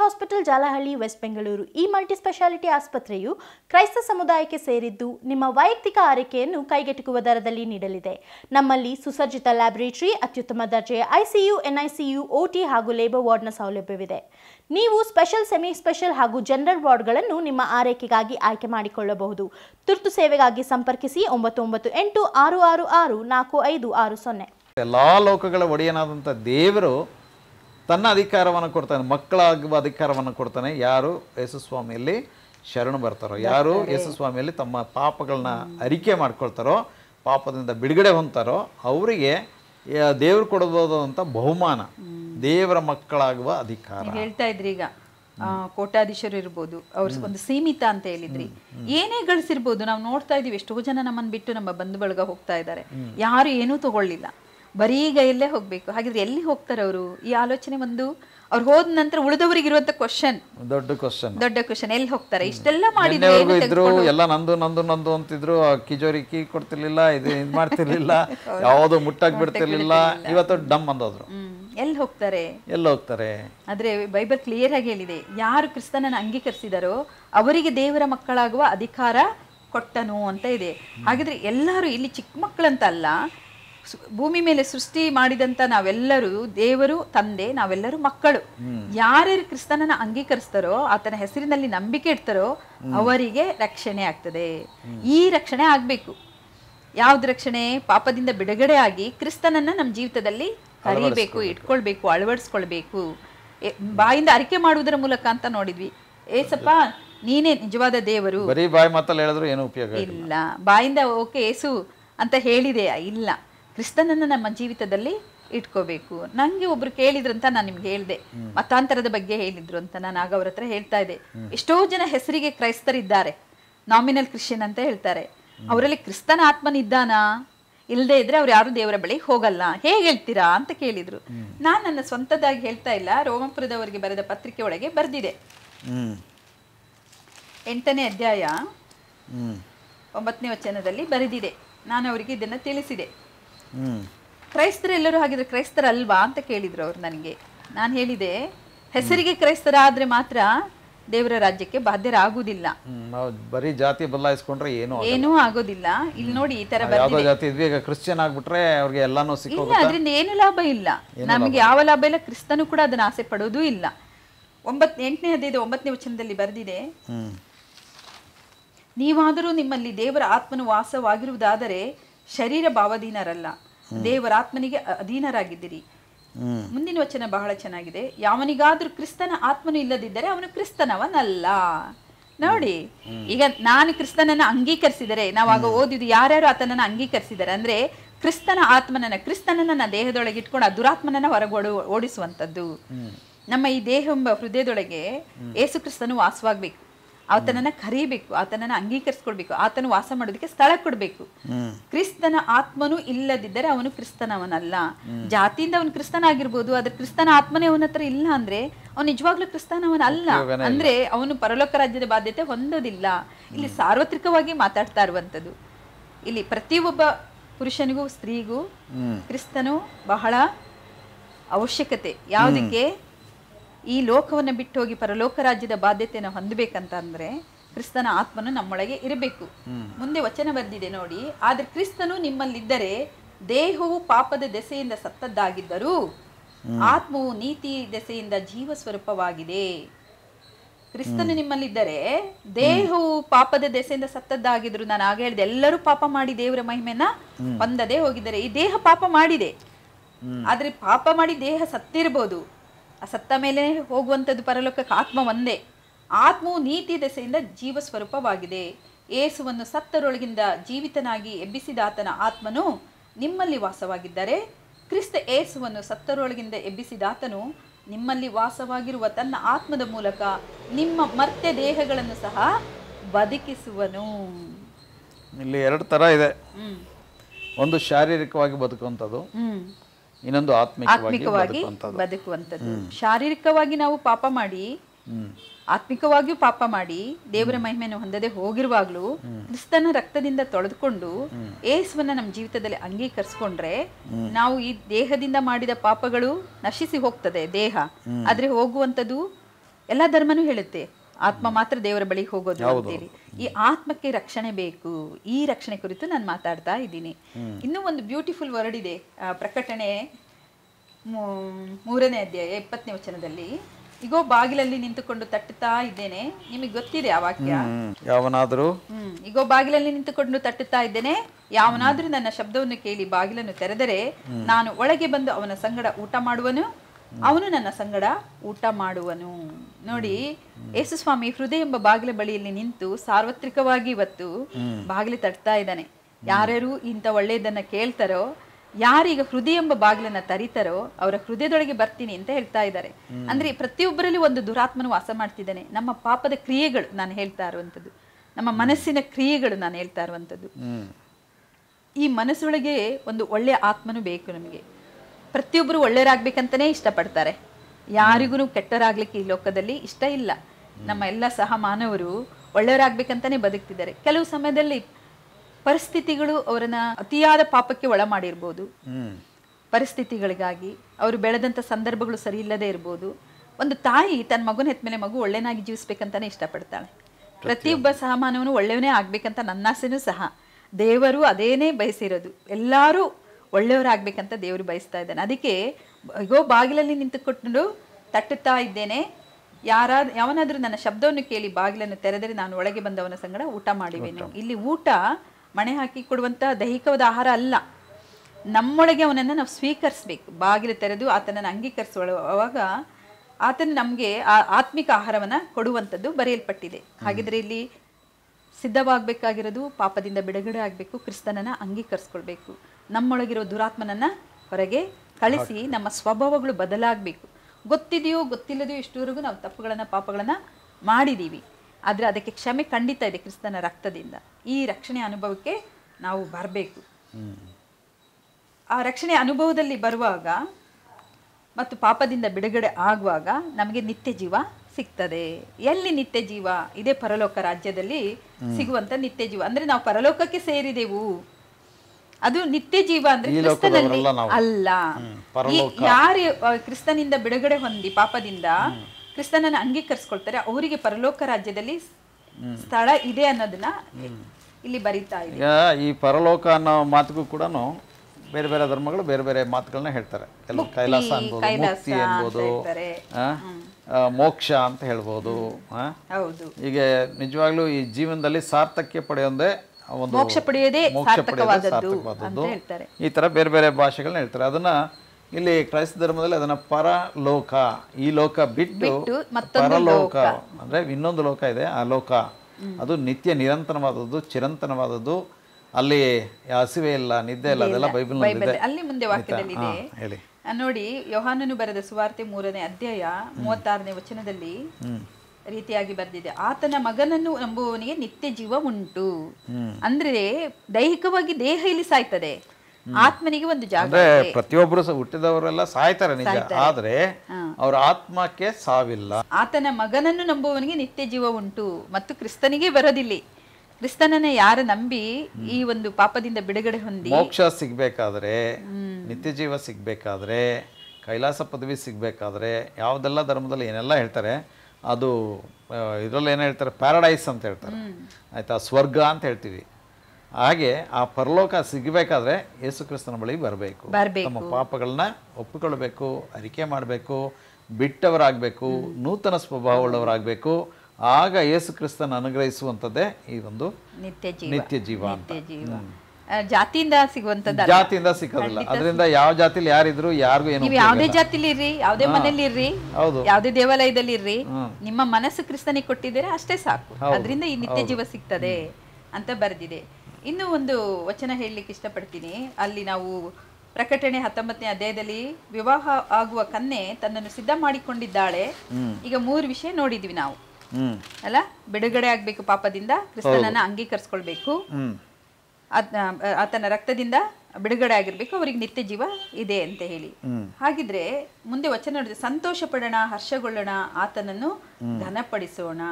Hospital Jalahalli West Bengaluru ಈ multi speciality ಆಸ್ಪತ್ರೆಯು ಕ್ರೈಸ್ತ ಸಮುದಾಯಕ್ಕೆ ಸೇರಿದ್ದು ನಿಮ್ಮ ವೈಯಕ್ತಿಕ ಆರೈಕೆಯನ್ನು ಕೈಗೆಟುಕುವ ದರದಲ್ಲಿ ನೀಡಲಿದೆ ನಮ್ಮಲ್ಲಿ ಸುಸಜ್ಜಿತ ಲ್ಯಾಬೊರೇಟರಿ ಅತ್ಯುತ್ತಮ ದರ್ಜೆಯ ಐಸಿಯು ಎನ್ಐಸಿಯು ಓಟಿ ಹಾಗೂ ಲೇಬರ್ ವಾರ್ಡ್ನ ಸೌಲಭ್ಯವಿದೆ ನೀವು ಸ್ಪೆಷಲ್ ಸೆಮಿ ಸ್ಪೆಷಲ್ ಹಾಗೂ ಜನರಲ್ ವಾರ್ಡ್ಗಳನ್ನು ನಿಮ್ಮ ಆರೈಕೆಗಾಗಿ ಆಯ್ಕೆ ಮಾಡಿಕೊಳ್ಳಬಹುದು ತುರ್ತು ಸೇವೆಗಾಗಿ ಸಂಪರ್ಕಿಸಿ ಒಂಬತ್ತು ಒಂಬತ್ತು ಎಂಟು ಆರು ಆರು ಆರು ನಾಲ್ಕು ಐದು ಆರು ಸೊನ್ನೆ ಎಲ್ಲ ಲೋಕಗಳ ಒಡೆಯನಾದಂಥ ದೇವರು ತನ್ನ ಅಧಿಕಾರವನ್ನು ಕೊಡ್ತಾನೆ ಮಕ್ಕಳಾಗುವ ಅಧಿಕಾರವನ್ನು ಕೊಡ್ತಾನೆ ಯಾರು ಯೇಸುಸ್ವಾಮಿಯಲ್ಲಿ ಶರಣು ಬರ್ತಾರೋ ಯಾರು ಯೇಸುಸ್ವಾಮಿಯಲ್ಲಿ ತಮ್ಮ ಪಾಪಗಳನ್ನ ಅರಿಕೆ ಮಾಡ್ಕೊಳ್ತಾರೋ ಪಾಪದಿಂದ ಬಿಡುಗಡೆ ಹೊಂದ್ತಾರೋ ಅವರಿಗೆ ಯ- ದೇವರು ಕೊಡಬಹುದಂಥ ಬಹುಮಾನ ದೇವರ ಮಕ್ಕಳಾಗುವ ಅಧಿಕಾರ ನೀವು ಹೇಳ್ತಾ ಇದ್ರಿ ಈಗ ಆ, ಕೋಟ್ಯಾಧೀಶರು ಇರ್ಬೋದು ಅವ್ರ ಒಂದು ಸೀಮಿತ ಅಂತ ಹೇಳಿದ್ರಿ ಏನೇ ಗಳಿಸಿರ್ಬೋದು ನಾವು ನೋಡ್ತಾ ಇದೀವಿ ಎಷ್ಟೋ ಜನ ನಮ್ಮನ್ನ ಬಿಟ್ಟು ನಮ್ಮ ಬಂಧು ಬಳಗ ಹೋಗ್ತಾ ಇದ್ದಾರೆ ಯಾರು ಏನೂ ತಗೊಳ್ಳಿಲ್ಲ ಬರೀ ಕೈಯಲ್ಲೇ ಹೋಗ್ಬೇಕು ಹಾಗಿದ್ರೆ ಎಲ್ಲಿ ಹೋಗ್ತಾರೆ ಅವರು ಈ ಆಲೋಚನೆ ಒಂದು ಅವ್ರು ಹೋದ ನಂತರ ಉಳಿದವರಿಗೆ ಇರುವಂತ ಕ್ವಶನ್ ದೊಡ್ಡ ಕ್ವಶನ್ ದೊಡ್ಡ ಕ್ವಶನ್ ಎಲ್ಲಿ ಹೋಗ್ತಾರೆ ಇಷ್ಟೆಲ್ಲ ಮಾಡಿದ್ರೆ ನಿನ್ನೆವರೆಗೂ ಏನು ಇದ್ರು ಎಲ್ಲ ನಂದು ನಂದು ನಂದು ಅಂತಿದ್ರು ಆ ಕಿಜೋರಿ ಕೀ ಕೊಡ್ತಿರ್ಲಿಲ್ಲ ಇದು ಇದು ಮಾಡ್ತಿರ್ಲಿಲ್ಲ ಯಾವುದು ಮುಟ್ಟಾಕ್ ಬಿಡ್ತಿರ್ಲಿಲ್ಲ ಇವತ್ತು ಡಮ್ ಅಂದೋದ್ರು ಹ್ಮ್ ಎಲ್ಲಿ ಹೋಗ್ತಾರೆ ಎಲ್ಲಿ ಹೋಗ್ತಾರೆ ಆದ್ರೆ ಬೈಬಲ್ ಕ್ಲಿಯರ್ ಆಗಿ ಹೇಳಿದೆ ಯಾರು ಕ್ರಿಸ್ತನನ್ನು ಅಂಗೀಕರಿಸಿದಾರೋ ಅವರಿಗೆ ದೇವರ ಮಕ್ಕಳಾಗುವ ಅಧಿಕಾರ ಕೊಟ್ಟನು ಅಂತ ಇದೆ ಹಾಗಿದ್ರೆ ಎಲ್ಲರೂ ಇಲ್ಲಿ ಚಿಕ್ಕ ಮಕ್ಕಳಂತ ಅಲ್ಲ ಸು- ಭೂಮಿ ಮೇಲೆ ಸೃಷ್ಟಿ ಮಾಡಿದಂತ ನಾವೆಲ್ಲರೂ ದೇವರು ತಂದೆ ನಾವೆಲ್ಲರೂ ಮಕ್ಕಳು ಯಾರ್ಯಾರು ಕ್ರಿಸ್ತನನ್ನ ಅಂಗೀಕರಿಸ್ತಾರೋ ಆತನ ಹೆಸರಿನಲ್ಲಿ ನಂಬಿಕೆ ಇಡ್ತಾರೋ ಅವರಿಗೆ ರಕ್ಷಣೆ ಆಗ್ತದೆ ಈ ರಕ್ಷಣೆ ಆಗ್ಬೇಕು ಯಾವ್ದು ರಕ್ಷಣೆ ಪಾಪದಿಂದ ಬಿಡುಗಡೆ ಆಗಿ ಕ್ರಿಸ್ತನನ್ನ ನಮ್ಮ ಜೀವಿತದಲ್ಲಿ ಕರಿಬೇಕು ಇಟ್ಕೊಳ್ಬೇಕು ಅಳವಡಿಸ್ಕೊಳ್ಬೇಕು ಎ- ಬಾಯಿಂದ ಅರಿಕೆ ಮಾಡುವುದರ ಮೂಲಕ ಅಂತ ನೋಡಿದ್ವಿ ಏಸಪ್ಪ ನೀನೇ ನಿಜವಾದ ದೇವರು ಬರೀ ಬಾಯಿ ಮಾತಲ್ಲಿ ಹೇಳಿದ್ರು ಏನು ಉಪಯೋಗ ಇಲ್ಲ. ಇಲ್ಲ ಬಾಯಿಂದ ಓಕೆ ಏಸು ಅಂತ ಹೇಳಿದೆಯಾ ಇಲ್ಲ ಕ್ರಿಸ್ತನನ್ನ ನಮ್ಮ ಜೀವಿತದಲ್ಲಿ ಇಟ್ಕೋಬೇಕು ನಂಗೆ ಒಬ್ರು ಕೇಳಿದ್ರಂತ ನಾನು ನಿಮ್ಗೆ ಹೇಳ್ದೆ ಮತಾಂತರದ ಬಗ್ಗೆ ಹೇಳಿದ್ರು ಅಂತ ನಾನು ಆಗ ಅವ್ರ ಹತ್ರ ಹೇಳ್ತಾ ಇದ್ದೆ ಎಷ್ಟೋ ಜನ ಹೆಸರಿಗೆ ಕ್ರೈಸ್ತರಿದ್ದಾರೆ ನಾಮಿನಲ್ ಕ್ರಿಶ್ಚಿಯನ್ ಅಂತ ಹೇಳ್ತಾರೆ ಅವರಲ್ಲಿ ಕ್ರಿಸ್ತನ ಆತ್ಮನಿದ್ದಾನಾ ಇಲ್ಲದೆ ಇದ್ರೆ ಅವ್ರು ಯಾರು ದೇವರ ಬಳಿ ಹೋಗಲ್ಲ ಹೇಗೆ ಹೇಳ್ತೀರಾ ಅಂತ ಕೇಳಿದ್ರು ನಾನು ನನ್ನ ಸ್ವಂತದಾಗಿ ಹೇಳ್ತಾ ಇಲ್ಲ ರೋಮಪುರದವರಿಗೆ ಬರೆದ ಪತ್ರಿಕೆ ಒಳಗೆ ಬರ್ದಿದೆ ಹ್ಮ್ ಎಂಟನೇ ಅಧ್ಯಾಯ ಹ್ಮ್ ಒಂಬತ್ತನೇ ವಚನದಲ್ಲಿ ಬರೆದಿದೆ ನಾನು ಅವರಿಗೆ ಇದನ್ನ ತಿಳಿಸಿದೆ ಹ್ಮ್ ಕ್ರೈಸ್ತರೆಲ್ಲರೂ ಹಾಗಿದ್ರೆ ಕ್ರೈಸ್ತರಲ್ವಾ ಅಂತ ಕೇಳಿದ್ರು ಅವ್ರು ನನಗೆ ನಾನು ಹೇಳಿದೆ ಹೆಸರಿಗೆ ಕ್ರೈಸ್ತರಾದ್ರೆ ಮಾತ್ರ ದೇವರ ರಾಜ್ಯಕ್ಕೆ ಬಾಧ್ಯರಾಗುವುದಿಲ್ಲ ಹ್ಮ್ ನಾವು ಬರೀ ಜಾತಿ ಬದಲಾಯಿಸ್ಕೊಂಡ್ರೆ ಏನು ಆಗಲ್ಲ. ಏನೂ ಆಗೋದಿಲ್ಲ ಇಲ್ಲಿ ನೋಡಿ ಈ ತರ ನಾವು ಯಾವ್ದೋ ಜಾತಿ ಇದ್ವಿ ಈಗ ಕ್ರಿಶ್ಚಿಯನ್ ಆಗ್ಬಿಟ್ರೆ ಅವ್ರಿಗೆ ಎಲ್ಲಾನು ಇಲ್ಲ ಸಿಕ್ಕೋಗುತ್ತೆ ಅದರಿಂದ ಏನು ಲಾಭ ಇಲ್ಲ ನಮಗೆ ಯಾವ ಲಾಭ ಇಲ್ಲ ಕ್ರಿಸ್ತನು ಕೂಡ ಅದನ್ನ ಆಸೆ ಪಡೋದೂ ಇಲ್ಲ ಒಂಬತ್ ಎಂಟನೇ ಅಧ್ಯಾಯದ ಒಂಬತ್ತನೇ ವಚನದಲ್ಲಿ ಬರೆದಿದೆ ಹ್ಮ್ ನೀವಾದರೂ ನಿಮ್ಮಲ್ಲಿ ದೇವರ ಆತ್ಮನು ವಾಸವಾಗಿರುವುದಾದರೆ ಶರೀರ ಭಾವಧೀನರಲ್ಲ ದೇವರ ಆತ್ಮನಿಗೆ ಅ- ಅಧೀನರಾಗಿದ್ದೀರಿ ಹ್ಮ್ ಮುಂದಿನ ವಚನ ಬಹಳ ಚೆನ್ನಾಗಿದೆ ಯಾವನಿಗಾದ್ರೂ ಕ್ರಿಸ್ತನ ಆತ್ಮನು ಇಲ್ಲದಿದ್ದರೆ ಅವನು ಕ್ರಿಸ್ತನವನಲ್ಲ ನೋಡಿ ಈಗ ನಾನು ಕ್ರಿಸ್ತನನ್ನ ಅಂಗೀಕರಿಸಿದರೆ ನಾವಾಗ ಓದಿದ್ದು ಯಾರ್ಯಾರು ಆತನನ್ನ ಅಂಗೀಕರಿಸಿದರೆ ಅಂದ್ರೆ ಕ್ರಿಸ್ತನ ಆತ್ಮನನ್ನ ಕ್ರಿಸ್ತನನ್ನ ನನ್ನ ದೇಹದೊಳಗೆ ಇಟ್ಕೊಂಡು ಆ ದುರಾತ್ಮನನ್ನ ಹೊರಗೆ ಓಡಿಸುವಂಥದ್ದು ನಮ್ಮ ಈ ದೇಹ ಎಂಬ ಹೃದಯದೊಳಗೆ ಏಸು ಕ್ರಿಸ್ತನು ವಾಸವಾಗಬೇಕು ಆತನನ್ನ ಕರೀಬೇಕು ಆತನನ್ನ ಅಂಗೀಕರಿಸ್ಕೊಳ್ಬೇಕು ಆತನು ವಾಸ ಮಾಡೋದಕ್ಕೆ ಸ್ಥಳ ಕೊಡ್ಬೇಕು ಕ್ರಿಸ್ತನ ಆತ್ಮನು ಇಲ್ಲದಿದ್ದರೆ ಅವನು ಕ್ರಿಸ್ತನವನಲ್ಲ ಜಾತಿಯಿಂದ ಅವನು ಕ್ರಿಸ್ತನಾಗಿರ್ಬೋದು ಆದ್ರೆ ಕ್ರಿಸ್ತನ ಆತ್ಮನೇ ಅವನ ಹತ್ರ ಇಲ್ಲ ಅಂದ್ರೆ ಅವನು ನಿಜವಾಗ್ಲೂ ಕ್ರಿಸ್ತನವನಲ್ಲ ಅಂದ್ರೆ ಅವನು ಪರಲೋಕ ರಾಜ್ಯದ ಬಾಧ್ಯತೆ ಹೊಂದೋದಿಲ್ಲ ಇಲ್ಲಿ ಸಾರ್ವತ್ರಿಕವಾಗಿ ಮಾತಾಡ್ತಾ ಇರುವಂಥದ್ದು ಇಲ್ಲಿ ಪ್ರತಿಯೊಬ್ಬ ಪುರುಷನಿಗೂ ಸ್ತ್ರೀಗೂ ಕ್ರಿಸ್ತನು ಬಹಳ ಅವಶ್ಯಕತೆ ಯಾವುದಕ್ಕೆ ಈ ಲೋಕವನ್ನು ಬಿಟ್ಟು ಹೋಗಿ ಪರಲೋಕ ರಾಜ್ಯದ ಬಾಧ್ಯತೆಯನ್ನು ಹೊಂದಬೇಕಂತ ಅಂದ್ರೆ ಕ್ರಿಸ್ತನ ಆತ್ಮನು ನಮ್ಮೊಳಗೆ ಇರಬೇಕು ಮುಂದೆ ವಚನ ಬರೆದಿದೆ ನೋಡಿ ಆದ್ರೆ ಕ್ರಿಸ್ತನು ನಿಮ್ಮಲ್ಲಿದ್ದರೆ ದೇಹವು ಪಾಪದ ದೆಸೆಯಿಂದ ಸತ್ತದ್ದಾಗಿದ್ದರೂ ಆತ್ಮವು ನೀತಿ ದೆಸೆಯಿಂದ ಜೀವ ಸ್ವರೂಪವಾಗಿದೆ ಕ್ರಿಸ್ತನು ನಿಮ್ಮಲ್ಲಿದ್ದರೆ ದೇಹವು ಪಾಪದ ದೆಸೆಯಿಂದ ಸತ್ತದ್ದಾಗಿದ್ರು ನಾನು ಆಗ ಹೇಳಿದೆ ಎಲ್ಲರೂ ಪಾಪ ಮಾಡಿ ದೇವರ ಮಹಿಮೆನ ಹೊಂದದೆ ಹೋಗಿದ್ದಾರೆ ಈ ದೇಹ ಪಾಪ ಮಾಡಿದೆ ಆದ್ರೆ ಪಾಪ ಮಾಡಿ ದೇಹ ಸತ್ತಿರ್ಬೋದು ಆ ಸತ್ತ ಮೇಲೆ ಹೋಗುವಂಥದ್ದು ಪರಲೋಕಕ್ಕೆ ಆತ್ಮ ಒಂದೇ ಆತ್ಮವು ನೀತಿ ದೆಸೆಯಿಂದ ಜೀವ ಸ್ವರೂಪವಾಗಿದೆ ಏಸುವನ್ನು ಸತ್ತರೊಳಗಿಂದ ಜೀವಿತನಾಗಿ ಎಬ್ಬಿಸಿದ ಆತನ ಆತ್ಮನು ನಿಮ್ಮಲ್ಲಿ ವಾಸವಾಗಿದ್ದರೆ ಕ್ರಿಸ್ತ ಏಸುವನ್ನು ಸತ್ತರೊಳಗಿಂದ ಎಬ್ಬಿಸಿದ ಆತನು ನಿಮ್ಮಲ್ಲಿ ವಾಸವಾಗಿರುವ ತನ್ನ ಆತ್ಮದ ಮೂಲಕ ನಿಮ್ಮ ಮರ್ತ್ಯ ದೇಹಗಳನ್ನು ಸಹ ಬದುಕಿಸುವನು ಇಲ್ಲಿ ಎರಡು ತರ ಇದೆ ಹ್ಮ್ ಒಂದು ಶಾರೀರಿಕವಾಗಿ ಬದುಕುವಂಥದ್ದು ಹ್ಮ್ ಇನ್ನೊಂದು ಆತ್ಮಿಕವಾಗಿ ಆತ್ಮಿಕವಾಗಿ ಬದುಕುವಂಥದ್ದು ಬದುಕುವಂಥದ್ದು ಶಾರೀರಿಕವಾಗಿ ನಾವು ಪಾಪ ಮಾಡಿ ಆತ್ಮಿಕವಾಗಿಯೂ ಪಾಪ ಮಾಡಿ ದೇವರ ಮಹಿಮೆಯನ್ನು ಹೊಂದದೆ ಹೋಗಿರುವಾಗ್ಲೂ ಕ್ರಿಸ್ತನ ರಕ್ತದಿಂದ ತೊಳೆದುಕೊಂಡು ಏಸುವನ್ನ ನಮ್ಮ ಜೀವಿತದಲ್ಲಿ ಅಂಗೀಕರಿಸ್ಕೊಂಡ್ರೆ ನಾವು ಈ ದೇಹದಿಂದ ಮಾಡಿದ ಪಾಪಗಳು ನಶಿಸಿ ಹೋಗ್ತದೆ ದೇಹ ಆದ್ರೆ ಹೋಗುವಂಥದ್ದು ಎಲ್ಲಾ ಧರ್ಮನೂ ಹೇಳುತ್ತೆ ಆತ್ಮ ಮಾತ್ರ ದೇವರ ಬಳಿಗೆ ಹೋಗೋದು ಅಂತೇಳಿ ಈ ಆತ್ಮಕ್ಕೆ ರಕ್ಷಣೆ ಬೇಕು ಈ ರಕ್ಷಣೆ ಕುರಿತು ನಾನು ಮಾತಾಡ್ತಾ ಇದ್ದೀನಿ ಇನ್ನೂ ಒಂದು ಬ್ಯೂಟಿಫುಲ್ ವರ್ಡ್ ಇದೆ ಆ, ಪ್ರಕಟಣೆ ಮೂ- ಮೂರನೇ ಅಧ್ಯಾಯ ಇಪ್ಪತ್ತನೇ ವಚನದಲ್ಲಿ ಇಗೋ ಬಾಗಿಲಲ್ಲಿ ನಿಂತುಕೊಂಡು ತಟ್ಟುತ್ತಾ ಇದ್ದೇನೆ ನಿಮಗೆ ಗೊತ್ತಿದೆ ಆ ವಾಕ್ಯ ಹ್ಮ್. ಯಾವನಾದರೂ ಹ್ಮ್ ಇಗೋ ಬಾಗಿಲಲ್ಲಿ ನಿಂತುಕೊಂಡು ತಟ್ಟುತ್ತಾ ಇದ್ದೇನೆ ಯಾವನಾದ್ರೂ ನನ್ನ ಶಬ್ದವನ್ನು ಕೇಳಿ ಬಾಗಿಲನ್ನು ತೆರೆದರೆ ನಾನು ಒಳಗೆ ಬಂದು ಅವನ ಸಂಗಡ ಊಟ ಮಾಡುವನು ಅವನು ನನ್ನ ಸಂಗಡ ಊಟ ಮಾಡುವನು ನೋಡಿ ಯೇಸುಸ್ವಾಮಿ ಹೃದಯ ಎಂಬ ಬಾಗಿಲ ಬಳಿಯಲ್ಲಿ ನಿಂತು ಸಾರ್ವತ್ರಿಕವಾಗಿ ಇವತ್ತು ಬಾಗಿಲು ತಟ್ತಾ ಇದ್ದಾನೆ ಯಾರ್ಯಾರು ಇಂಥ ಒಳ್ಳೆಯದನ್ನ ಕೇಳ್ತಾರೋ ಯಾರೀಗ ಹೃದಯ ಎಂಬ ಬಾಗಿಲನ್ನ ತರಿತಾರೋ ಅವರ ಹೃದಯದೊಳಗೆ ಬರ್ತೀನಿ ಅಂತ ಹೇಳ್ತಾ ಇದ್ದಾರೆ ಅಂದ್ರೆ ಪ್ರತಿಯೊಬ್ಬರಲ್ಲಿ ಒಂದು ದುರಾತ್ಮನು ವಾಸ ಮಾಡ್ತಿದ್ದಾನೆ ನಮ್ಮ ಪಾಪದ ಕ್ರಿಯೆಗಳು ನಾನು ಹೇಳ್ತಾ ಇರುವಂಥದ್ದು ನಮ್ಮ ಮನಸ್ಸಿನ ಕ್ರಿಯೆಗಳು ನಾನು ಹೇಳ್ತಾ ಇರುವಂಥದ್ದು ಹ್ಮ್ ಈ ಮನಸ್ಸೊಳಗೆ ಒಂದು ಒಳ್ಳೆಯ ಆತ್ಮನು ಬೇಕು ನಮಗೆ ಪ್ರತಿಯೊಬ್ಬರು ಒಳ್ಳೆಯರಾಗ್ಬೇಕಂತನೇ ಇಷ್ಟಪಡ್ತಾರೆ ಯಾರಿಗೂ ಕೆಟ್ಟರಾಗ್ಲಿಕ್ಕೆ ಈ ಲೋಕದಲ್ಲಿ ಇಷ್ಟ ಇಲ್ಲ ನಮ್ಮ ಎಲ್ಲ ಸಹ ಮಾನವರು ಒಳ್ಳೆಯರಾಗ್ಬೇಕಂತಾನೆ ಬದುಕ್ತಿದ್ದಾರೆ ಕೆಲವು ಸಮಯದಲ್ಲಿ ಪರಿಸ್ಥಿತಿಗಳು ಅವರನ್ನ ಅತಿಯಾದ ಪಾಪಕ್ಕೆ ಒಳ ಮಾಡಿರ್ಬೋದು ಹ್ಮ್ ಪರಿಸ್ಥಿತಿಗಳಿಗಾಗಿ ಅವರು ಬೆಳೆದಂಥ ಸಂದರ್ಭಗಳು ಸರಿ ಇಲ್ಲದೆ ಇರ್ಬೋದು ಒಂದು ತಾಯಿ ತನ್ನ ಮಗುನ ಹೆತ್ಮೇಲೆ ಮಗು ಒಳ್ಳೆನಾಗಿ ಜೀವಿಸ್ಬೇಕಂತಾನೆ ಇಷ್ಟಪಡ್ತಾಳೆ ಪ್ರತಿಯೊಬ್ಬ ಸಹ ಮಾನವನು ಒಳ್ಳೆಯವನೇ ಆಗ್ಬೇಕಂತ ನನ್ನ ಆಸೆನೂ ಸಹ ದೇವರು ಅದೇನೇ ಬಯಸಿರೋದು ಎಲ್ಲರೂ ಒಳ್ಳೆಯವರಾಗ್ಬೇಕಂತ ದೇವರು ಬಯಸ್ತಾ ಇದ್ದಾನೆ ಅದಕ್ಕೆ ಇಗೋ ಬಾಗಿಲಲ್ಲಿ ನಿಂತುಕೊಂಡು ತಟ್ಟುತ್ತಾ ಇದ್ದೇನೆ ಯಾರಾದ ಯಾವನಾದ್ರೂ ನನ್ನ ಶಬ್ದವನ್ನು ಕೇಳಿ ಬಾಗಿಲನ್ನು ತೆರೆದರೆ ನಾನು ಒಳಗೆ ಬಂದವನ ಸಂಗಡ ಊಟ ಮಾಡುವೆನು ಇಲ್ಲಿ ಊಟ ಮಣೆ ಹಾಕಿ ಕೊಡುವಂತ ದೈಹಿಕವಾದ ಆಹಾರ ಅಲ್ಲ ನಮ್ಮೊಳಗೆ ಅವನನ್ನು ನಾವು ಸ್ವೀಕರಿಸ್ಬೇಕು ಬಾಗಿಲು ತೆರೆದು ಆತನನ್ನು ಅಂಗೀಕರಿಸುವಾಗ ಆತನು ನಮಗೆ ಆ ಆತ್ಮಿಕ ಆಹಾರವನ್ನ ಕೊಡುವಂಥದ್ದು ಬರೆಯಲ್ಪಟ್ಟಿದೆ ಹಾಗಿದ್ರೆ ಇಲ್ಲಿ ಸಿದ್ಧವಾಗಬೇಕಾಗಿರೋದು ಪಾಪದಿಂದ ಬಿಡುಗಡೆ ಆಗಬೇಕು ಕ್ರಿಸ್ತನನ್ನ ಅಂಗೀಕರಿಸ್ಕೊಳ್ಬೇಕು ನಮ್ಮೊಳಗಿರೋ ದುರಾತ್ಮನನ್ನ ಹೊರಗೆ ಕಳಿಸಿ ನಮ್ಮ ಸ್ವಭಾವಗಳು ಬದಲಾಗಬೇಕು ಗೊತ್ತಿದೆಯೋ ಗೊತ್ತಿಲ್ಲದೆಯೋ ಇಷ್ಟುವರೆಗೂ ನಾವು ತಪ್ಪುಗಳನ್ನ ಪಾಪಗಳನ್ನ ಮಾಡಿದೀವಿ ಆದ್ರೆ ಅದಕ್ಕೆ ಕ್ಷಮೆ ಖಂಡಿತ ಇದೆ ಕ್ರಿಸ್ತನ ರಕ್ತದಿಂದ ಈ ರಕ್ಷಣೆ ಅನುಭವಕ್ಕೆ ನಾವು ಬರಬೇಕು ಆ ರಕ್ಷಣೆ ಅನುಭವದಲ್ಲಿ ಬರುವಾಗ ಮತ್ತು ಪಾಪದಿಂದ ಬಿಡುಗಡೆ ಆಗುವಾಗ ನಮಗೆ ನಿತ್ಯ ಜೀವ ಸಿಗ್ತದೆ ಎಲ್ಲಿ ನಿತ್ಯ ಜೀವ ಇದೇ ಪರಲೋಕ ರಾಜ್ಯದಲ್ಲಿ ಸಿಗುವಂತ ನಿತ್ಯ ಜೀವ ಅಂದ್ರೆ ನಾವು ಪರಲೋಕಕ್ಕೆ ಸೇರಿದೆವು ಅದು ನಿತ್ಯ ಜೀವ ಅಂದ್ರೆ ಈ ಕ್ರಿಸ್ತನಲ್ಲಿ ಲೋಕದವರಲ್ಲ ನಾವು. ಅಲ್ಲ ಈ ಯಾರು ಆ, ಕ್ರಿಸ್ತನಿಂದ ಬಿಡುಗಡೆ ಹೊಂದಿ ಪಾಪದಿಂದ ಕ್ರಿಸ್ತನನ್ನ ಅಂಗೀಕರಿಸ್ಕೊಳ್ತಾರೆ ಅವರಿಗೆ ಪರಲೋಕ ರಾಜ್ಯದಲ್ಲಿ ಸ್ಥಳ ಇದೆ ಅನ್ನೋದನ್ನ ಇಲ್ಲಿ ಬರೀತಾ ಇದೆ ಈಗ ಈ ಪರಲೋಕ ಅನ್ನೋ ಮಾತಿಗೂ ಕೂಡ ಬೇರೆ ಬೇರೆ ಧರ್ಮಗಳು ಬೇರೆ ಬೇರೆ ಮಾತುಗಳನ್ನ ಹೇಳ್ತಾರೆ ಕೆಲವು ಕೈಲಾಸ ಅನ್ಬೋದು ಕೈಲಾಸ ಮುಕ್ತಿ ಅಂತ ಅನ್ಬೋದು ಹೇಳ್ತಾರೆ. ಆ, ಆ, ಮೋಕ್ಷ ಅಂತ ಹೇಳ್ಬೋದು ಆ. ಹೌದು ಹೀಗೆ ನಿಜವಾಗ್ಲೂ ಈ ಜೀವನದಲ್ಲಿ ಸಾರ್ಥಕ್ಯ ಪಡೆಯೋದೇ ಒಂದು ಮೋಕ್ಷ ಪಡೆಯೋದೇ ಮೋಕ್ಷ ಪಡೆಯೋದೇ ಸಾರ್ಥಕವಾದದ್ದು ಸಾರ್ಥಕವಾದದ್ದು ಅಂತ ಹೇಳ್ತಾರೆ ಈ ತರ ಬೇರೆ ಬೇರೆ ಭಾಷೆಗಳನ್ನ ಹೇಳ್ತಾರೆ ಅದನ್ನ ಇಲ್ಲಿ ಕ್ರೈಸ್ತ ಧರ್ಮದಲ್ಲಿ ಅದನ್ನ ಪರಲೋಕ ಈ ಲೋಕ ಬಿಟ್ಟು ಬಿಟ್ಟು ಮತ್ತೊಂದು ಪರಲೋಕ ಅಂದ್ರೆ ಇನ್ನೊಂದು ಲೋಕ ಇದೆ ಆ ಲೋಕ ಅದು ನಿತ್ಯ ನಿರಂತರವಾದದ್ದು ಚಿರಂತನವಾದದ್ದು ಅಲ್ಲಿ ಹಸಿವೆ ಇಲ್ಲ ನಿದ್ದೆ ಇಲ್ಲ ಅದೆಲ್ಲ ಬೈಬಲ್ ಬೈಬಲ್ ಅಲ್ಲಿ ಮುಂದೆ ವಾಕ್ಯದಲ್ಲಿ ಇದೆ ಹೇಳಿ ಆ, ನೋಡಿ ಯೋಹಾನನು ಬರೆದ ಸುವಾರ್ತೆ ಮೂರನೇ ಅಧ್ಯಾಯ ಮೂವತ್ತಾರನೇ ವಚನದಲ್ಲಿ ರೀತಿಯಾಗಿ ಬರೆದಿದೆ ಆತನ ಮಗನನ್ನು ನಂಬುವವನಿಗೆ ನಿತ್ಯ ಜೀವ ಉಂಟು ಅಂದ್ರೆ ದೈಹಿಕವಾಗಿ ದೇಹ ಇಲ್ಲಿ ಸಾಯ್ತದೆ ಆತ್ಮನಿಗೆ ಒಂದು ಜಾಗ ಅಂದ್ರೆ ಇದೆ. ಪ್ರತಿಯೊಬ್ಬರು ಸಹ ಹುಟ್ಟಿದವರೆಲ್ಲ ಸಾಯ್ತಾರೆ ನಿಜ ಆದ್ರೆ ಅವ್ರ ಆತ್ಮಕ್ಕೆ ಸಾವಿಲ್ಲ ಆತನ ಮಗನನ್ನು ನಂಬುವವನಿಗೆ ನಿತ್ಯ ಜೀವ ಉಂಟು ಮತ್ತು ಕ್ರಿಸ್ತನಿಗೆ ಬರೋದಿಲ್ಲಿ ಕ್ರಿಸ್ತನನ್ನ ಯಾರು ನಂಬಿ ಈ ಒಂದು ಪಾಪದಿಂದ ಬಿಡುಗಡೆ ಹೊಂದಿ ಮೋಕ್ಷ ಸಿಗ್ಬೇಕಾದ್ರೆ ನಿತ್ಯ ಜೀವ ಸಿಗ್ಬೇಕಾದ್ರೆ ಕೈಲಾಸ ಪದವಿ ಸಿಗ್ಬೇಕಾದ್ರೆ ಯಾವುದೆಲ್ಲ ಧರ್ಮದಲ್ಲಿ ಏನೆಲ್ಲ ಹೇಳ್ತಾರೆ ಅದು ಇದರಲ್ಲಿ ಏನು ಹೇಳ್ತಾರೆ ಪ್ಯಾರಡೈಸ್ ಅಂತ ಹೇಳ್ತಾರೆ ಆಯ್ತಾ ಸ್ವರ್ಗ ಅಂತ ಹೇಳ್ತೀವಿ ಹಾಗೆ ಆ ಪರಲೋಕ ಸಿಗಬೇಕಾದ್ರೆ ಯೇಸು ಕ್ರಿಸ್ತನ ಬಳಿ ಬರಬೇಕು ಬರ್ಬೇಕು. ತಮ್ಮ ಪಾಪಗಳನ್ನ ಒಪ್ಪಿಕೊಳ್ಬೇಕು ಅರಿಕೆ ಮಾಡಬೇಕು ಬಿಟ್ಟವರಾಗಬೇಕು ನೂತನ ಸ್ವಭಾವವುಳ್ಳವರಾಗಬೇಕು ಆಗ ಯೇಸು ಕ್ರಿಸ್ತನ ಅನುಗ್ರಹಿಸುವಂಥದ್ದೇ ಈ ಒಂದು ನಿತ್ಯ ಜೀವ ನಿತ್ಯ ಜೀವ ಅಂತ ನಿತ್ಯ ಜೀವ ಆ, ಜಾತಿಯಿಂದ ಸಿಗುವಂತದ್ದಲ್ಲ ಜಾತಿಯಿಂದ ಸಿಕ್ಕೋದಿಲ್ಲ ಅದರಿಂದ ಯಾವ ಜಾತಿಲಿ ಯಾರಿದ್ರು ಯಾರಿಗೂ ಏನು ನೀವು ಯಾವ್ದೇ ಜಾತಿಲಿ ಇರ್ರಿ ಯಾವ್ದೇ ಮನೇಲಿ ಇರ್ರಿ ಹೌದು ಯಾವ್ದೇ ದೇವಾಲಯದಲ್ಲಿ ಇರ್ರಿ ನಿಮ್ಮ ಮನಸ್ಸು ಕ್ರಿಸ್ತನಿಗೆ ಕೊಟ್ಟಿದ್ದೀರಾ ಅಷ್ಟೇ ಸಾಕು ಅದರಿಂದ ಈ ನಿತ್ಯ ಜೀವ ಸಿಗ್ತದೆ ಅಂತ ಬರೆದಿದೆ ಇನ್ನು ಒಂದು ವಚನ ಹೇಳಲಿಕ್ಕೆ ಇಷ್ಟಪಡ್ತೀನಿ ಅಲ್ಲಿ ನಾವು ಪ್ರಕಟಣೆ ಹತ್ತೊಂಬತ್ತನೇ ಅಧ್ಯಾಯದಲ್ಲಿ ವಿವಾಹ ಆಗುವ ಕನ್ಯೆ ತನ್ನನ್ನು ಸಿದ್ಧ ಮಾಡಿಕೊಂಡಿದ್ದಾಳೆ ಈಗ ಮೂರು ವಿಷಯ ನೋಡಿದ್ವಿ ನಾವು ಹ್ಮ್ ಅಲ್ಲ ಬಿಡುಗಡೆ ಆಗ್ಬೇಕು ಪಾಪದಿಂದ ಕ್ರಿಸ್ತನನ್ನ ಅಂಗೀಕರಿಸ್ಕೊಳ್ಬೇಕು ಹ್ಮ್ ಆತ- ಆತನ ರಕ್ತದಿಂದ ಬಿಡುಗಡೆ ಆಗಿರ್ಬೇಕು ಅವರಿಗೆ ನಿತ್ಯ ಜೀವ ಇದೆ ಅಂತ ಹೇಳಿ ಹಾಗಿದ್ರೆ ಮುಂದೆ ವಚನ ನೋಡಿದ್ರೆ ಸಂತೋಷ ಪಡೋಣ ಹರ್ಷಗೊಳ್ಳೋಣ ಆತನನ್ನು ಘನಪಡಿಸೋಣ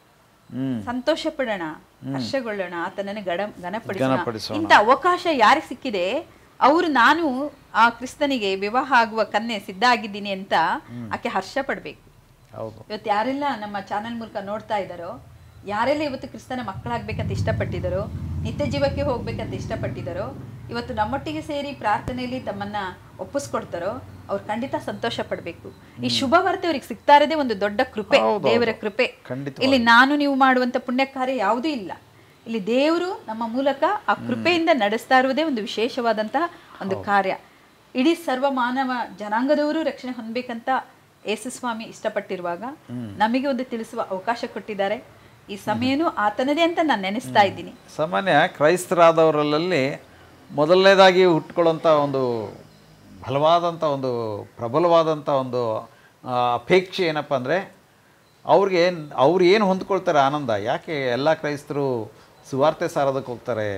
ಹ್ಮ್ ಸಂತೋಷ ಪಡೋಣ ಹರ್ಷಗೊಳ್ಳೋಣ ಆತನನ್ನು ಗಡ ಘನಪಡಿಸೋಣ ಘನಪಡಿಸೋಣ. ಇಂಥ ಅವಕಾಶ ಯಾರಿಗೆ ಸಿಕ್ಕಿದೆ ಅವರು ನಾನು ಆ ಕ್ರಿಸ್ತನಿಗೆ ವಿವಾಹ ಆಗುವ ಕನ್ಯೆ ಸಿದ್ಧ ಆಗಿದ್ದೀನಿ ಅಂತ ಆಕೆ ಹರ್ಷ ಪಡ್ಬೇಕು ಹೌದು ಇವತ್ತು ಯಾರೆಲ್ಲ ನಮ್ಮ ಚಾನೆಲ್ ಮೂಲಕ ನೋಡ್ತಾ ಇದ್ದಾರೋ ಯಾರೆಲ್ಲ ಇವತ್ತು ಕ್ರಿಸ್ತನ ಮಕ್ಕಳಾಗ್ಬೇಕಂತ ಇಷ್ಟಪಟ್ಟಿದ್ದಾರೋ ನಿತ್ಯ ಜೀವಕ್ಕೆ ಹೋಗ್ಬೇಕಂತ ಇಷ್ಟಪಟ್ಟಿದ್ದಾರೋ ಇವತ್ತು ನಮ್ಮೊಟ್ಟಿಗೆ ಸೇರಿ ಪ್ರಾರ್ಥನೆಯಲ್ಲಿ ತಮ್ಮನ್ನ ಒಪ್ಪಿಸ್ಕೊಡ್ತಾರೋ ಅವ್ರು ಖಂಡಿತ ಸಂತೋಷ ಪಡಬೇಕು ಈ ಶುಭ ವಾರ್ತೆ ಅವ್ರಿಗೆ ಸಿಗ್ತಾ ಇರೋದೇ ಒಂದು ದೊಡ್ಡ ಕೃಪೆ ಹೌದು, ದೇವರ ಹೌದು. ಕೃಪೆ ಖಂಡಿತವಾಗಿ. ಇಲ್ಲಿ ನಾನು ನೀವು ಮಾಡುವಂತ ಪುಣ್ಯ ಕಾರ್ಯ ಯಾವುದೂ ಇಲ್ಲ ಇಲ್ಲಿ ದೇವರು ನಮ್ಮ ಮೂಲಕ ಆ ಕೃಪೆಯಿಂದ ನಡೆಸ್ತಾ ಇರುವುದೇ ಒಂದು ವಿಶೇಷವಾದಂತಹ ಒಂದು ಕಾರ್ಯ ಇಡೀ ಸರ್ವ ಮಾನವ ಜನಾಂಗದವರು ರಕ್ಷಣೆ ಹೊಂದಬೇಕಂತ ಯೇಸು ಸ್ವಾಮಿ ಇಷ್ಟಪಟ್ಟಿರುವಾಗ ನಮಗೆ ಒಂದು ತಿಳಿಸುವ ಅವಕಾಶ ಕೊಟ್ಟಿದ್ದಾರೆ ಈ ಸಮಯನೂ ಆತನದೇ ಅಂತ ನಾನು ನೆನೆಸ್ತಾ ಇದ್ದೀನಿ ಸಾಮಾನ್ಯ ಕ್ರೈಸ್ತರಾದವರಲ್ಲಿ ಮೊದಲನೇದಾಗಿ ಹುಟ್ಕೊಳ್ಳೋಂಥ ಒಂದು ಬಲವಾದಂಥ ಒಂದು ಪ್ರಬಲವಾದಂಥ ಒಂದು ಆ, ಅಪೇಕ್ಷೆ ಏನಪ್ಪ ಅಂದರೆ ಅವ್ರಿಗೆ ಅವ್ರು ಏನು ಹೊಂದ್ಕೊಳ್ತಾರೆ ಆನಂದ ಯಾಕೆ ಎಲ್ಲ ಕ್ರೈಸ್ತರು ಸುವಾರ್ತೆ ಸಾರೋದಕ್ಕೆ ಹೋಗ್ತಾರೆ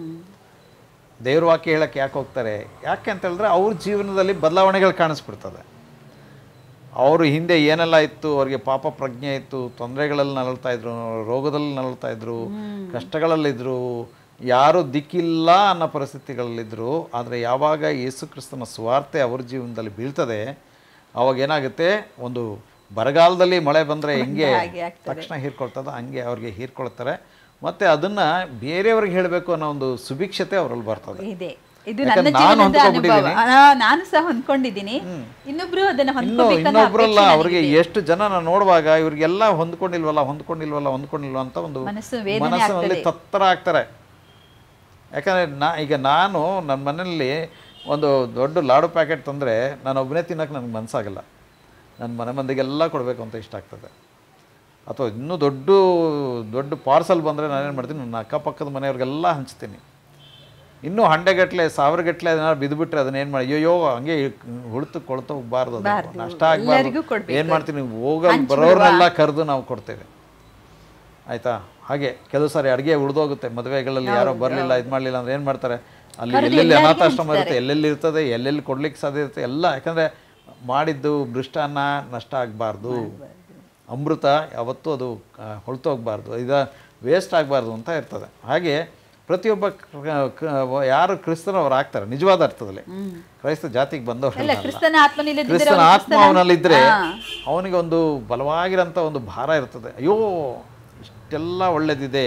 ದೇವ್ರ ವಾಕ್ಯ ಹೇಳಕ್ಕೆ ಯಾಕೆ ಹೋಗ್ತಾರೆ ಯಾಕೆ ಅಂತ ಹೇಳಿದ್ರೆ ಅವ್ರ ಜೀವನದಲ್ಲಿ ಬದಲಾವಣೆಗಳು ಕಾಣಿಸ್ಬಿಡ್ತದೆ ಅವರು ಹಿಂದೆ ಏನೆಲ್ಲ ಇತ್ತು ಅವ್ರಿಗೆ ಪಾಪ ಪ್ರಜ್ಞೆ ಇತ್ತು ತೊಂದರೆಗಳಲ್ಲಿ ನರಳ್ತಾ ಇದ್ರು ರೋಗದಲ್ಲಿ ನರಳ್ತಾ ಇದ್ರು ಕಷ್ಟಗಳಲ್ಲಿದ್ದರು ಯಾರು ದಿಕ್ಕಿಲ್ಲ ಅನ್ನೋ ಪರಿಸ್ಥಿತಿಗಳಲ್ಲಿದ್ದರು ಆದರೆ ಯಾವಾಗ ಯೇಸು ಕ್ರಿಸ್ತನ ಸ್ವಾರ್ತೆ ಅವ್ರ ಜೀವನದಲ್ಲಿ ಬೀಳ್ತದೆ ಅವಾಗ ಏನಾಗುತ್ತೆ ಒಂದು ಬರಗಾಲದಲ್ಲಿ ಮಳೆ ಬಂದರೆ ಹೆಂಗೆ ಹಾಗೆ ಆಗ್ತದೆ. ತಕ್ಷಣ ಹೀರ್ಕೊಳ್ತದೋ ಹಂಗೆ ಅವ್ರಿಗೆ ಹೀರ್ಕೊಳ್ತಾರೆ ಮತ್ತು ಅದನ್ನು ಬೇರೆಯವ್ರಿಗೆ ಹೇಳಬೇಕು ಅನ್ನೋ ಒಂದು ಸುಭಿಕ್ಷತೆ ಅವರಲ್ಲಿ ಬರ್ತದೆ ಇದೆ ಇದು ಯಾಕಂದ್ರೆ ನನ್ನ ನಾನು ಜೀವನದ ಅನುಭವ ಹೊಂದ್ಕೊಂಡ್ಬಿಟ್ಟಿದ್ದೀನಿ. ಆ, ನಾನು ಸಹ ಹೊಂದ್ಕೊಂಡಿದ್ದೀನಿ ಇನ್ನೊಬ್ರು ಅದನ್ನ ಇನ್ನು ಹೊಂದ್ಕೋಬೇಕನ್ನೋ ಇನ್ನೊಬ್ರಲ್ಲ ಅಪೇಕ್ಷೆ ಅವ್ರಿಗೆ ನನಗಿದೆ. ಎಷ್ಟು ಜನ ನಾನು ನೋಡುವಾಗ ಇವ್ರಿಗೆಲ್ಲ ಹೊಂದ್ಕೊಂಡಿಲ್ವಲ್ಲ ಹೊಂದ್ಕೊಂಡಿಲ್ವಲ್ಲ ಹೊಂದ್ಕೊಂಡಿಲ್ವ ಅಂತ ಒಂದು ಮನಸ್ಸು ವೇದನೆ ಮನಸ್ಸಿನಲ್ಲಿ ಆಗ್ತದೆ. ತತ್ತರ ಆಗ್ತಾರೆ ಯಾಕಂದ್ರೆ ನಾ ಈಗ ನಾನು ನನ್ನ ಮನೆಯಲ್ಲಿ ಒಂದು ದೊಡ್ಡ ಲಾಡು ಪ್ಯಾಕೆಟ್ ತಂದರೆ ನಾನು ಒಬ್ಬನೇ ತಿನ್ನಕ್ಕೆ ನನಗೆ ಮನಸ್ಸಾಗಲ್ಲ ನನ್ನ ಮನೆ ಮಂದಿಗೆಲ್ಲ ಕೊಡಬೇಕು ಅಂತ ಇಷ್ಟ ಆಗ್ತದೆ ಅಥವಾ ಇನ್ನೂ ದೊಡ್ಡ ದೊಡ್ಡ ಪಾರ್ಸಲ್ ಬಂದರೆ ನಾನೇನು ಮಾಡ್ತೀನಿ ನನ್ನ ಅಕ್ಕಪಕ್ಕದ ಮನೆಯವ್ರಿಗೆಲ್ಲ ಹಂಚ್ತೀನಿ ಇನ್ನೂ ಹಂಡೆಗಟ್ಲೆ ಸಾವಿರಗಟ್ಲೆ ಏನಾದ್ರು ಬಿದ್ದುಬಿಟ್ರೆ ಅದನ್ನ ಏನು ಮಾಡಿ ಅಯ್ಯೋ ಹಂಗೆ ಹುಳುತು ಕೊಳ್ತು ಹೋಗ್ಬಾರ್ದು ಅದು. ಬಾರ್ದು. ನಷ್ಟ ಎಲ್ಲರಿಗೂ ಆಗಬಾರ್ದು ಕೊಡ್ಬೇಕು. ಏನು ಮಾಡ್ತೀನಿ ಹೋಗಲ್ ಬರೋರ್ನೆಲ್ಲ ಕರೆದು ನಾವು ಕೊಡ್ತೇವೆ ಆಯ್ತಾ ಹಾಗೆ ಕೆಲವು ಸಾರಿ ಅಡುಗೆ ಉಳಿದೋಗುತ್ತೆ ಮದುವೆಗಳಲ್ಲಿ ಯಾರೋ ಬರಲಿಲ್ಲ ಇದು ಮಾಡಲಿಲ್ಲ ಅಂದ್ರೆ ಏನು ಮಾಡ್ತಾರೆ ಅಲ್ಲಿ ಎಲ್ಲೆಲ್ಲಿ ಅನಾಥಾಶ್ರಮ ಇರುತ್ತೆ ಎಲ್ಲೆಲ್ಲಿ ಇರ್ತದೆ ಎಲ್ಲೆಲ್ಲಿ ಕೊಡ್ಲಿಕ್ಕೆ ಸಾಧ್ಯ ಇರುತ್ತೆ ಎಲ್ಲ ಯಾಕಂದರೆ ಮಾಡಿದ್ದು ಭೃಷ್ಟಾನ್ನ ನಷ್ಟ ಆಗಬಾರ್ದು ಅಮೃತ ಯಾವತ್ತೂ ಅದು ಹೊಳ್ತೋಗ್ಬಾರ್ದು ಇದು ವೇಸ್ಟ್ ಆಗಬಾರ್ದು ಅಂತ ಇರ್ತದೆ ಹಾಗೆ ಪ್ರತಿಯೊಬ್ಬ ಕ- ಕ- ಯಾರು ಕ್ರಿಸ್ತನವ್ರು ಆಗ್ತಾರೆ ನಿಜವಾದ ಅರ್ಥದಲ್ಲಿ ಕ್ರೈಸ್ತ ಜಾತಿಗೆ ಬಂದವರು ಅಲ್ಲ ಕ್ರಿಸ್ತನ ಆತ್ಮನಿಲ್ಲದಿದ್ದರೆ ಕ್ರಿಸ್ತನ ಅವನು ಆತ್ಮ ಅವನಲ್ಲಿದ್ದರೆ ಅವನಿಗೆ ಒಂದು ಬಲವಾಗಿರೋಂಥ ಒಂದು ಭಾರ ಇರ್ತದೆ ಅಯ್ಯೋ ಇಷ್ಟೆಲ್ಲ ಒಳ್ಳೆದಿದೆ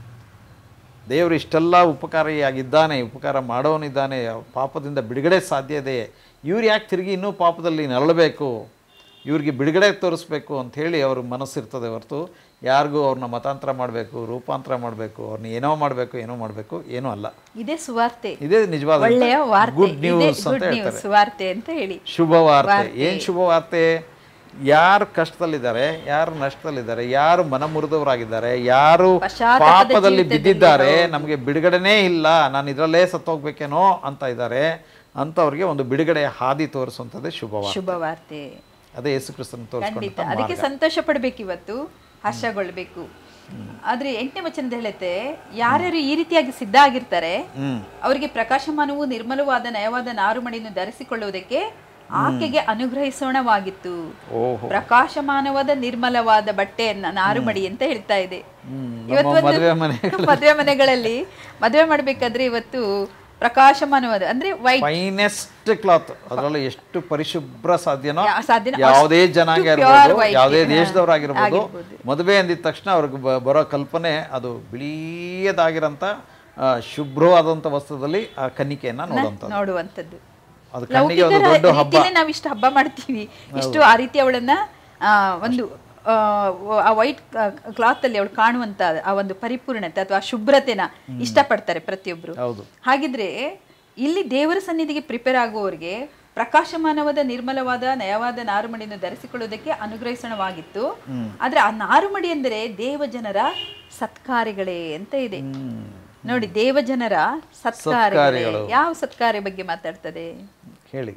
ದೇವರು ಇಷ್ಟೆಲ್ಲ ಉಪಕಾರಿಯಾಗಿದ್ದಾನೆ ಉಪಕಾರ ಮಾಡೋನಿದ್ದಾನೆ ಪಾಪದಿಂದ ಬಿಡುಗಡೆ ಸಾಧ್ಯ ಇದೆ ಇವ್ರು ಯಾಕೆ ತಿರುಗಿ ಇನ್ನೂ ಪಾಪದಲ್ಲಿ ನರಳಬೇಕು ಇವ್ರಿಗೆ ಬಿಡುಗಡೆ ತೋರಿಸ್ಬೇಕು ಅಂಥೇಳಿ ಅವ್ರ ಮನಸ್ಸಿರ್ತದೆ ಹೊರತು ಯಾರಿಗೂ ಅವ್ರನ್ನ ಮತಾಂತರ ಮಾಡಬೇಕು ರೂಪಾಂತರ ಮಾಡಬೇಕು ಅವ್ರನ್ನ ಏನೋ ಮಾಡಬೇಕು ಏನೋ ಮಾಡಬೇಕು ಏನೂ ಅಲ್ಲ ಇದೇ ಸುವಾರ್ತೆ ಇದೇ ನಿಜವಾದ ಒಳ್ಳೆಯ ವಾರ್ತೆ ಗುಡ್ ಇದೇ ನ್ಯೂಸ್ ಅಂತ ಗುಡ್ ಹೇಳ್ತಾರೆ ನ್ಯೂಸ್ ವಾರ್ತೆ ಅಂತ ಹೇಳಿ ಶುಭ ವಾರ್ತೆ ಏನು ಶುಭ ವಾರ್ತೆ ಯಾರು ಕಷ್ಟದಲ್ಲಿದ್ದಾರೆ ಯಾರು ನಷ್ಟದಲ್ಲಿದ್ದಾರೆ ಯಾರು ಮನಮುರಿದವರಾಗಿದ್ದಾರೆ ಯಾರು ಪಶ್ಚಾತ್ತಾಪದ ಪಾಪದಲ್ಲಿ ಜೀವಿತದಲ್ಲಿ ಬಿದ್ದಿದ್ದಾರೆ ನಮಗೆ ಬಿಡುಗಡೆನೇ ಇಲ್ಲ ನಾನು ಇದರಲ್ಲೇ ಸತ್ತೋಗ್ಬೇಕೇನೋ ಅಂತ ಇದ್ದಾರೆ ಅಂಥವ್ರಿಗೆ ಒಂದು ಬಿಡುಗಡೆಯ ಹಾದಿ ತೋರಿಸುವಂಥದ್ದೇ ಶುಭ ವಾರ್ತೆ ಶುಭ ವಾರ್ತೆ ಅದೇ ಯೇಸು ಕ್ರಿಸ್ತನ ಖಂಡಿತ ತೋರಿಸ್ಕೊಂಡಂಥ ಅದಕ್ಕೆ ಸಂತೋಷ ಪಡ್ಬೇಕು ಇವತ್ತು ಹರ್ಷಗೊಳ್ಬೇಕು ಆದ್ರೆ ಎಂಟನೇ ವಚನದ ಹೇಳುತ್ತೆ ಯಾರ್ಯಾರು ಈ ರೀತಿಯಾಗಿ ಸಿದ್ಧ ಆಗಿರ್ತಾರೆ ಹ್ಮ್ ಅವರಿಗೆ ಪ್ರಕಾಶಮಾನವೂ ನಿರ್ಮಲವಾದ ನಯವಾದ ನಾರುಮಡಿಯನ್ನು ಧರಿಸಿಕೊಳ್ಳುವುದಕ್ಕೆ ಆಕೆಗೆ ಅನುಗ್ರಹಿಸೋಣವಾಗಿತ್ತು ಓಹೋ ಪ್ರಕಾಶಮಾನವಾದ ನಿರ್ಮಲವಾದ ಬಟ್ಟೆಯನ್ನ ನಾರುಮಡಿ ಅಂತ ಹೇಳ್ತಾ ಇದೆ ಹ್ಮ್. ಇವತ್ತು ನಮ್ಮ ಒಂದು ಮದುವೆ ಮನೆ ಮದುವೆ ಮನೆಗಳಲ್ಲಿ ಮದುವೆ ಮಾಡ್ಬೇಕಾದ್ರೆ ಇವತ್ತು ಪ್ರಕಾಶಮಾನವಾದ ಅಂದ್ರೆ ವೈಟ್ ಫೈನೆಸ್ಟ್ ಕ್ಲಾತ್ ಅದರಲ್ಲೂ ಎಷ್ಟು ಪರಿಶುಭ್ರ ಸಾಧ್ಯನೋ ಯಾ- ಸಾಧ್ಯನೋ ಯಾವುದೇ ಅಷ್ಟು ಜನಾಂಗ pure ಇರ್ಬೋದು white ಯಾವುದೇ ಹಾ, ದೇಶದವರಾಗಿರ್ಬೋದು ಆಗಿರ್ಬೋದು. ಮದುವೆ ಅಂದಿದ ತಕ್ಷಣ ಅವ್ರಿಗೆ ಬ- ಬರೋ ಕಲ್ಪನೆ ಅದು ಬಿಳಿಯದಾಗಿರೋಂಥ ಆ, ಶುಭ್ರವಾದಂಥ ವಸ್ತ್ರದಲ್ಲಿ ಆ ಕನ್ನಿಕೆಯನ್ನ ನೋಡುವಂಥದ್ದು ನೋಡುವಂಥದ್ದು ಅದು ಕಣ್ಣಿಗೆ ಒಂದು ಲೌಕಿಕ ದೊಡ್ಡ ಹಬ್ಬ ರೀತಿಯಲ್ಲೇ ನಾವು ಇಷ್ಟು ಹಬ್ಬ ಮಾಡ್ತೀವಿ ಇಷ್ಟು ಆ ರೀತಿ ಅವಳನ್ನ ಆ, ಒಂದು ಆ, ಆ ವೈಟ್ ಕ್ಲಾತ್ ಅಲ್ಲಿ ಅವಳು ಕಾಣುವಂತ ಆ ಒಂದು ಪರಿಪೂರ್ಣತೆ ಅಥವಾ ಶುಭ್ರತೆನ ಇಷ್ಟಪಡ್ತಾರೆ ಪ್ರತಿಯೊಬ್ರು ಹೌದು ಹಾಗಿದ್ರೆ ಇಲ್ಲಿ ದೇವರ ಸನ್ನಿಧಿಗೆ ಪ್ರಿಪೇರ್ ಆಗುವವರಿಗೆ ಪ್ರಕಾಶಮಾನವಾದ ನಿರ್ಮಲವಾದ ನಯವಾದ ನಾರುಮಡಿಯನ್ನು ಧರಿಸಿಕೊಳ್ಳುವುದಕ್ಕೆ ಅನುಗ್ರಹಿಸಣವಾಗಿತ್ತು ಆದ್ರೆ ಆ ನಾರುಮಡಿ ಎಂದರೆ ದೇವಜನರ ಸತ್ಕಾರ್ಯಗಳೇ ಅಂತ ಇದೆ ನೋಡಿ ದೇವಜನರ ಸತ್ಕಾರ್ಯಗಳೇ ಸತ್ಕಾರ್ಯಗಳು. ಯಾವ ಸತ್ಕಾರ್ಯ ಬಗ್ಗೆ ಮಾತಾಡ್ತದೆ ಹೇಳಿ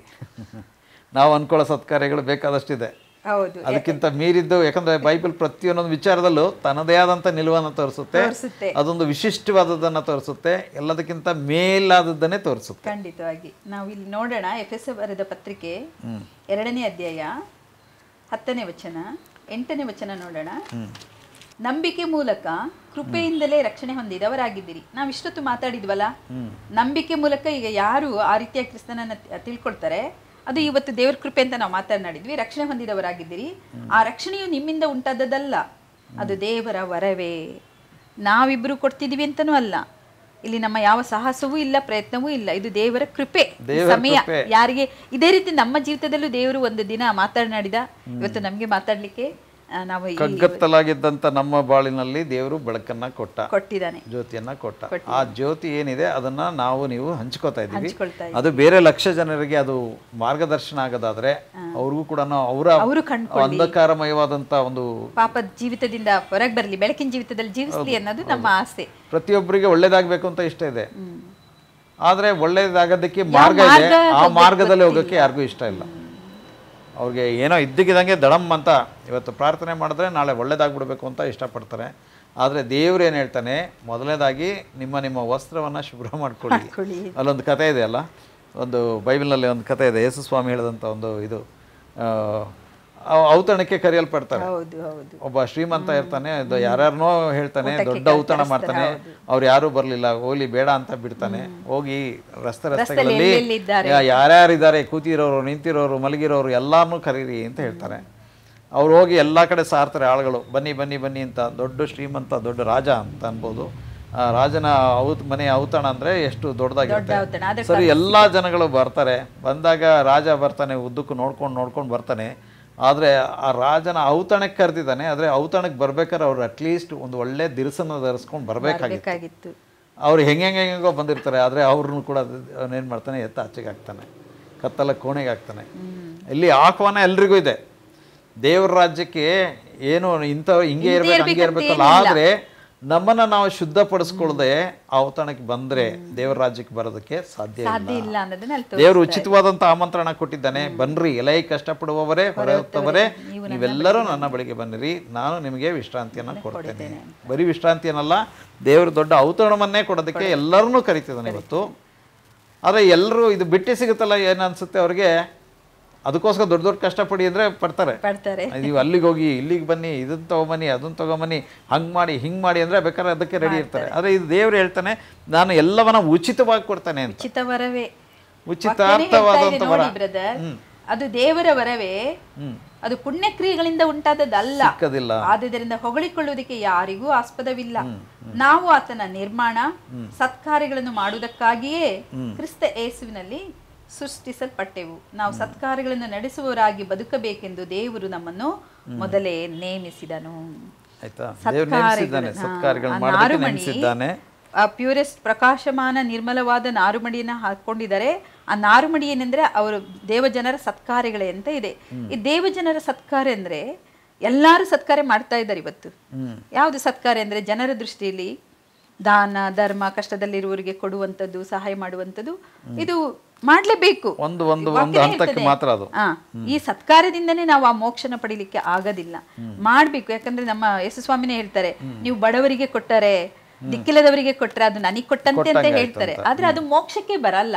ನಾವು ಅನ್ಕೊಳ್ಳೋ ಸತ್ಕಾರ್ಯಗಳು ಬೇಕಾದಷ್ಟಿದೆ ಹೌದು ಅದಕ್ಕಿಂತ ಮೀರಿದ್ದು ಯಾಕಂದ್ರೆ ಬೈಬಲ್ ಪ್ರತಿಯೊಂದೊಂದು ವಿಚಾರದಲ್ಲೂ ತನ್ನದೇ ಆದಂಥ ನಿಲುವನ್ನು ತೋರಿಸುತ್ತೆ ತೋರಿಸುತ್ತೆ ಅದೊಂದು ವಿಶಿಷ್ಟವಾದದ್ದನ್ನು ತೋರಿಸುತ್ತೆ ಎಲ್ಲದಕ್ಕಿಂತ ಮೇಲಾದದ್ದನ್ನೇ ತೋರಿಸುತ್ತೆ ಖಂಡಿತವಾಗಿ ನಾವು ಇಲ್ಲಿ ನೋಡೋಣ ಎಫ್ ಎಸ್ ಬರೆದ ಪತ್ರಿಕೆ ಎರಡನೇ ಅಧ್ಯಾಯ ಹತ್ತನೇ ವಚನ ಎಂಟನೇ ವಚನ ನೋಡೋಣ ನಂಬಿಕೆ ಮೂಲಕ ಕೃಪೆಯಿಂದಲೇ ರಕ್ಷಣೆ ಹೊಂದಿದವರಾಗಿದ್ದೀರಿ ನಾವು ಇಷ್ಟೊತ್ತು ಮಾತಾಡಿದ್ವಲ್ಲ ನಂಬಿಕೆ ಮೂಲಕ ಈಗ ಯಾರು ಆ ರೀತಿಯ ಕ್ರಿಸ್ತನನ್ನ ತಿ- ತಿಳ್ಕೊಳ್ತಾರೆ ಅದು ಇವತ್ತು ದೇವ್ರ ಕೃಪೆ ಅಂತ ನಾವು ಮಾತನಾಡಿದ್ವಿ ರಕ್ಷಣೆ ಹೊಂದಿದವರಾಗಿದ್ದೀರಿ ಆ ರಕ್ಷಣೆಯು ನಿಮ್ಮಿಂದ ಉಂಟಾದದ್ದಲ್ಲ ಅದು ದೇವರ ವರವೇ ನಾವಿಬ್ರು ಕೊಡ್ತಿದೀವಿ ಅಂತನೂ ಅಲ್ಲ ಇಲ್ಲಿ ನಮ್ಮ ಯಾವ ಸಾಹಸವೂ ಇಲ್ಲ ಪ್ರಯತ್ನವೂ ಇಲ್ಲ ಇದು ದೇವರ ಕೃಪೆ ಈ ದೇವರ ಸಮಯ ಕೃಪೆ. ಯಾರಿಗೆ ಇದೇ ರೀತಿ ನಮ್ಮ ಜೀವಿತದಲ್ಲೂ ದೇವರು ಒಂದು ದಿನ ಮಾತನಾಡಿದ ಇವತ್ತು ನಮ್ಗೆ ಮಾತಾಡ್ಲಿಕ್ಕೆ ಆ, ನಾವು ಈ ಕಗ್ಗತ್ತಲಾಗಿದ್ದಂಥ ನಮ್ಮ ಬಾಳಿನಲ್ಲಿ ದೇವರು ಬೆಳಕನ್ನ ಕೊಟ್ಟ ಕೊಟ್ಟಿದ್ದಾನೆ ಜ್ಯೋತಿಯನ್ನ ಕೊಟ್ಟ ಆ ಜ್ಯೋತಿ ಏನಿದೆ ಅದನ್ನ ನಾವು ನೀವು ಹಂಚ್ಕೋತಾ ಇದ್ದೀವಿ ಹಂಚ್ಕೊಳ್ತಾ ಅದು ಬೇರೆ ಲಕ್ಷ ಜನರಿಗೆ ಅದು ಮಾರ್ಗದರ್ಶನ ಆಗೋದಾದ್ರೆ ಅವ್ರಿಗೂ ಕೂಡ ಅವರ ಅವರು ಕಂಡ್ಕೊಳ್ಳಿ ಅಂಧಕಾರಮಯವಾದಂತ ಒಂದು ಪಾಪದ ಜೀವಿತದಿಂದ ಹೊರಗೆ ಬರಲಿ ಬೆಳಕಿನ ಜೀವಿತದಲ್ಲಿ ಜೀವಿಸ್ಲಿ ಅನ್ನೋದು ನಮ್ಮ ಆಸೆ ಪ್ರತಿಯೊಬ್ಬರಿಗೆ ಒಳ್ಳೇದಾಗಬೇಕು ಅಂತ ಇಷ್ಟ ಇದೆ ಆದ್ರೆ ಒಳ್ಳೇದಾಗೋದಕ್ಕೆ ಮಾರ್ಗ ಇದೆ ಮಾರ್ಗ ಆ ಮಾರ್ಗದಲ್ಲಿ ಹೋಗೋಕ್ಕೆ ಯಾರಿಗೂ ಇಷ್ಟ ಇಲ್ಲ ಅವ್ರಿಗೆ ಏನೋ ಇದ್ದಕ್ಕಿದ್ದಂಗೆ ದಡಮ್ ಅಂತ ಇವತ್ತು ಪ್ರಾರ್ಥನೆ ಮಾಡಿದ್ರೆ ನಾಳೆ ಒಳ್ಳೇದಾಗ್ಬಿಡ್ಬೇಕು ಅಂತ ಇಷ್ಟಪಡ್ತಾರೆ ಆದರೆ ದೇವ್ರು ಏನು ಹೇಳ್ತಾನೆ ಮೊದಲನೇದಾಗಿ ನಿಮ್ಮ ನಿಮ್ಮ ವಸ್ತ್ರವನ್ನು ಶುಭ್ರ ಮಾಡ್ಕೊಳ್ಳಿ ಮಾಡ್ಕೊಳ್ಳಿ. ಅಲ್ಲೊಂದು ಕತೆ ಇದೆ ಅಲ್ಲ ಒಂದು ಬೈಬಲ್ನಲ್ಲಿ ಒಂದು ಕತೆ ಇದೆ ಯೇಸು ಸ್ವಾಮಿ ಹೇಳಿದಂಥ ಒಂದು ಇದು ಆ, ಅವ್- ಔತಣಕ್ಕೆ ಕರೆಯಲ್ಪಡ್ತಾರೆ ಹೌದು ಹೌದು ಒಬ್ಬ ಶ್ರೀಮಂತ ಇರ್ತಾನೆ ಅದು ಯಾರ್ಯಾರನೋ ಹೇಳ್ತಾನೆ ದೊಡ್ಡ ಔತಣ ಮಾಡ್ತಾನೆ ಅವ್ರು ಯಾರು ಬರ್ಲಿಲ್ಲ ಹೋಗ್ಲಿ ಬೇಡ ಅಂತ ಬಿಡ್ತಾನೆ ಹೋಗಿ ರಸ್ತೆ ರಸ್ತೆಗಳಲ್ಲಿ ಎಲ್ಲೆಲ್ಲಿದ್ದಾರೆ? ಯಾರ್ಯಾರಿದ್ದಾರೆ ಕೂತಿರೋರು ನಿಂತಿರೋರು ಮಲಗಿರೋರು ಎಲ್ಲಾರನ್ನೂ ಕರೀರಿ ಅಂತ ಹೇಳ್ತಾರೆ ಅವ್ರು ಹೋಗಿ ಎಲ್ಲಾ ಕಡೆ ಸಾರ್ತಾರೆ ಆಳುಗಳು ಬನ್ನಿ ಬನ್ನಿ ಬನ್ನಿ ಅಂತ ದೊಡ್ಡ ಶ್ರೀಮಂತ ದೊಡ್ಡ ರಾಜ ಅಂತ ಅನ್ಬೋದು ಆ ರಾಜನ ಔತ್ ಮನೆ ಔತಣ ಅಂದ್ರೆ ಎಷ್ಟು ದೊಡ್ಡದಾಗಿರುತ್ತೆ ದೊಡ್ಡ ಔತಣ. ಆದ್ರೆ ಸರಿ ಎಲ್ಲಾ ಜನಗಳು ಬರ್ತಾರೆ ಬಂದಾಗ ರಾಜ ಬರ್ತಾನೆ ಉದ್ದಕ್ಕೂ ನೋಡ್ಕೊಂಡು ನೋಡ್ಕೊಂಡು ಬರ್ತಾನೆ ಆದರೆ ಆ ರಾಜನ ಔತಣಕ್ಕೆ ಕರೆದಿದ್ದಾನೆ ಆದರೆ ಔತಣಕ್ಕೆ ಬರ್ಬೇಕಾದ್ರೆ ಅವ್ರು ಅಟ್ಲೀಸ್ಟ್ ಒಂದು ಒಳ್ಳೆ ದಿರಿಸನ್ನು ಧರಿಸ್ಕೊಂಡು ಬರಬೇಕಾಗಿತ್ತು ಬೇಕಾಗಿತ್ತು ಅವ್ರು ಹೆಂಗೆ ಹೆಂಗೆ ಹೆಂಗೋ ಬಂದಿರ್ತಾರೆ ಆದರೆ ಅವ್ರನ್ನು ಕೂಡ ಅವನೇನು ಮಾಡ್ತಾನೆ ಎತ್ತ ಆಚೆಗೆ ಹಾಕ್ತಾನೆ ಕತ್ತಲ ಕೋಣೆಗೆ ಹಾಕ್ತಾನೆ ಇಲ್ಲಿ ಆಹ್ವಾನ ಎಲ್ರಿಗೂ ಇದೆ ದೇವ್ರ ರಾಜ್ಯಕ್ಕೆ ಏನು ಇಂಥ ಹಿಂಗೆ ಇರ್ಬೇಕು ಹಂಗೆ ಇರ್ಬೇಕಲ್ಲ ಆದರೆ ನಮ್ಮನ್ನ ನಾವು ಶುದ್ಧಪಡಿಸ್ಕೊಳ್ಳದೆ ಔತಣಕ್ಕೆ ಬಂದ್ರೆ ದೇವರ ರಾಜ್ಯಕ್ಕೆ ಬರೋದಕ್ಕೆ ಸಾಧ್ಯ ಇಲ್ಲ ಸಾಧ್ಯ ಇಲ್ಲ ಅನ್ನೋದನ್ನ ಅಲ್ಲಿ ದೇವರು ಉಚಿತವಾದಂತ ಆಮಂತ್ರಣ ಕೊಟ್ಟಿದ್ದಾನೆ ಬನ್ರಿ ಎಲೈ ಕಷ್ಟಪಡುವವರೇ ಹೊರತವರೇ ನೀವೆಲ್ಲರೂ ನನ್ನ ಬಳಿಗೆ ಬನ್ನಿರಿ ನಾನು ನಿಮಗೆ ವಿಶ್ರಾಂತಿಯನ್ನ ಕೊಡ್ತೇನೆ ಬರೀ ವಿಶ್ರಾಂತಿ ಅನ್ನಲ್ಲ ದೇವರು ದೊಡ್ಡ ಔತಣವನ್ನೇ ಕೊಡೋದಕ್ಕೆ ಎಲ್ಲರನ್ನೂ ಕರಿತಿದ್ದಾನೆ ಇವತ್ತು ಆದರೆ ಎಲ್ಲರೂ ಇದು ಬಿಟ್ಟು ಸಿಗುತ್ತಲ್ಲ ಏನು ಅನ್ಸುತ್ತೆ ಅವ್ರಿಗೆ ಅದಕ್ಕೋಸ್ಕರ ದೊಡ್ಡ ದೊಡ್ಡ ಕಷ್ಟಪಡಿ ಅಂದ್ರೆ ಪಡ್ತಾರೆ ಪಡ್ತಾರೆ ನೀವು ಅಲ್ಲಿಗೆ ಹೋಗಿ ಇಲ್ಲಿಗೆ ಬನ್ನಿ ಇದನ್ನ ತಗೊಂಬನ್ನಿ ಅದನ್ನ ತಗೊಂಬನ್ನಿ ಹಂಗ್ ಮಾಡಿ ಹಿಂಗ್ ಮಾಡಿ ಅಂದ್ರೆ ಬೇಕಾದ್ರೆ ಅದಕ್ಕೆ ರೆಡಿ ಇರ್ತಾರೆ ಆದ್ರೆ ಇದು ದೇವ್ರು ಹೇಳ್ತಾನೆ ನಾನು ಎಲ್ಲವನ್ನ ಉಚಿತವಾಗಿ ಕೊಡ್ತಾನೆ ಅಂತ ಉಚಿತ ವರವೇ ಉಚಿತಾರ್ಥವಾದಂತ ವರ ಬ್ರದರ್ ಅದು ದೇವರ ವರವೇ ಅದು ಪುಣ್ಯಕ್ರಿಯೆಗಳಿಂದ ಉಂಟಾದದ್ದಲ್ಲ ಸಿಕ್ಕದಿಲ್ಲ ಆದುದರಿಂದ ಹೊಗಳಿಕೊಳ್ಳುವುದಕ್ಕೆ ಯಾರಿಗೂ ಆಸ್ಪದವಿಲ್ಲ ನಾವು ಆತನ ನಿರ್ಮಾಣ ಸತ್ಕಾರ್ಯಗಳನ್ನು ಮಾಡುವುದಕ್ಕಾಗಿಯೇ ಕ್ರಿಸ್ತ ಯೇಸುವಿನಲ್ಲಿ ಸೃಷ್ಟಿಸಲ್ಪಟ್ಟೆವು ನಾವು ಸತ್ಕಾರ್ಯಗಳನ್ನು ನಡೆಸುವವರಾಗಿ ಬದುಕಬೇಕೆಂದು ದೇವರು ನಮ್ಮನ್ನು ಮೊದಲೇ ನೇಮಿಸಿದನು ಆಯ್ತಾ ದೇವ್ರು ನೇಮಿಸಿದ್ದಾನೆ ಸತ್ಕಾರ್ಯಗಳನ್ನ ಮಾಡೋದಕ್ಕೆ ನೇಮಿಸಿದ್ದಾನೆ ಪ್ಯೂರೆಸ್ಟ್ ಪ್ರಕಾಶಮಾನ ನಿರ್ಮಲವಾದ ನಾರುಮಡಿಯನ್ನ ಹಾಕೊಂಡಿದ್ದಾರೆ ಆ ನಾರುಮಡಿ ಏನೆಂದ್ರೆ ಅವರು ದೇವಜನರ ಸತ್ಕಾರ್ಯಗಳೇ ಅಂತ ಇದೆ ಈ ದೇವಜನರ ಸತ್ಕಾರ್ಯ ಅಂದ್ರೆ ಎಲ್ಲಾರು ಸತ್ಕಾರ್ಯ ಮಾಡ್ತಾ ಇದ್ದಾರೆ ಇವತ್ತು ಯಾವುದು ಸತ್ಕಾರ್ಯ ಅಂದ್ರೆ ಜನರ ದೃಷ್ಟಿಯಲ್ಲಿ ದಾನ ಧರ್ಮ ಕಷ್ಟದಲ್ಲಿರುವವರಿಗೆ ಕೊಡುವಂಥದ್ದು ಸಹಾಯ ಮಾಡುವಂಥದ್ದು ಇದು ಮಾಡ್ಲೇಬೇಕು ಒಂದು ಒಂದು ಒಂದು ವಾಕ್ಯನೇ ಹಂತಕ್ಕೆ ಹೇಳ್ತದೆ. ಮಾತ್ರ ಅದು ಆ, ಈ ಸತ್ಕಾರ್ಯದಿಂದನೇ ನಾವು ಆ ಮೋಕ್ಷನ ಪಡಿಲಿಕ್ಕೆ ಆಗೋದಿಲ್ಲ ಮಾಡ್ಬೇಕು ಯಾಕಂದ್ರೆ ನಮ್ಮ ಯೇಸುಸ್ವಾಮಿನೇ ಹೇಳ್ತಾರೆ ನೀವು ಬಡವರಿಗೆ ಕೊಟ್ಟರೆ ದಿಕ್ಕಿಲ್ಲದವರಿಗೆ ಕೊಟ್ಟರೆ ಅದು ನನಗೆ ಕೊಟ್ಟಂತೆ ಅಂತ ಹೇಳ್ತಾರೆ ಆದ್ರೆ ಅದು ಮೋಕ್ಷಕ್ಕೆ ಬರಲ್ಲ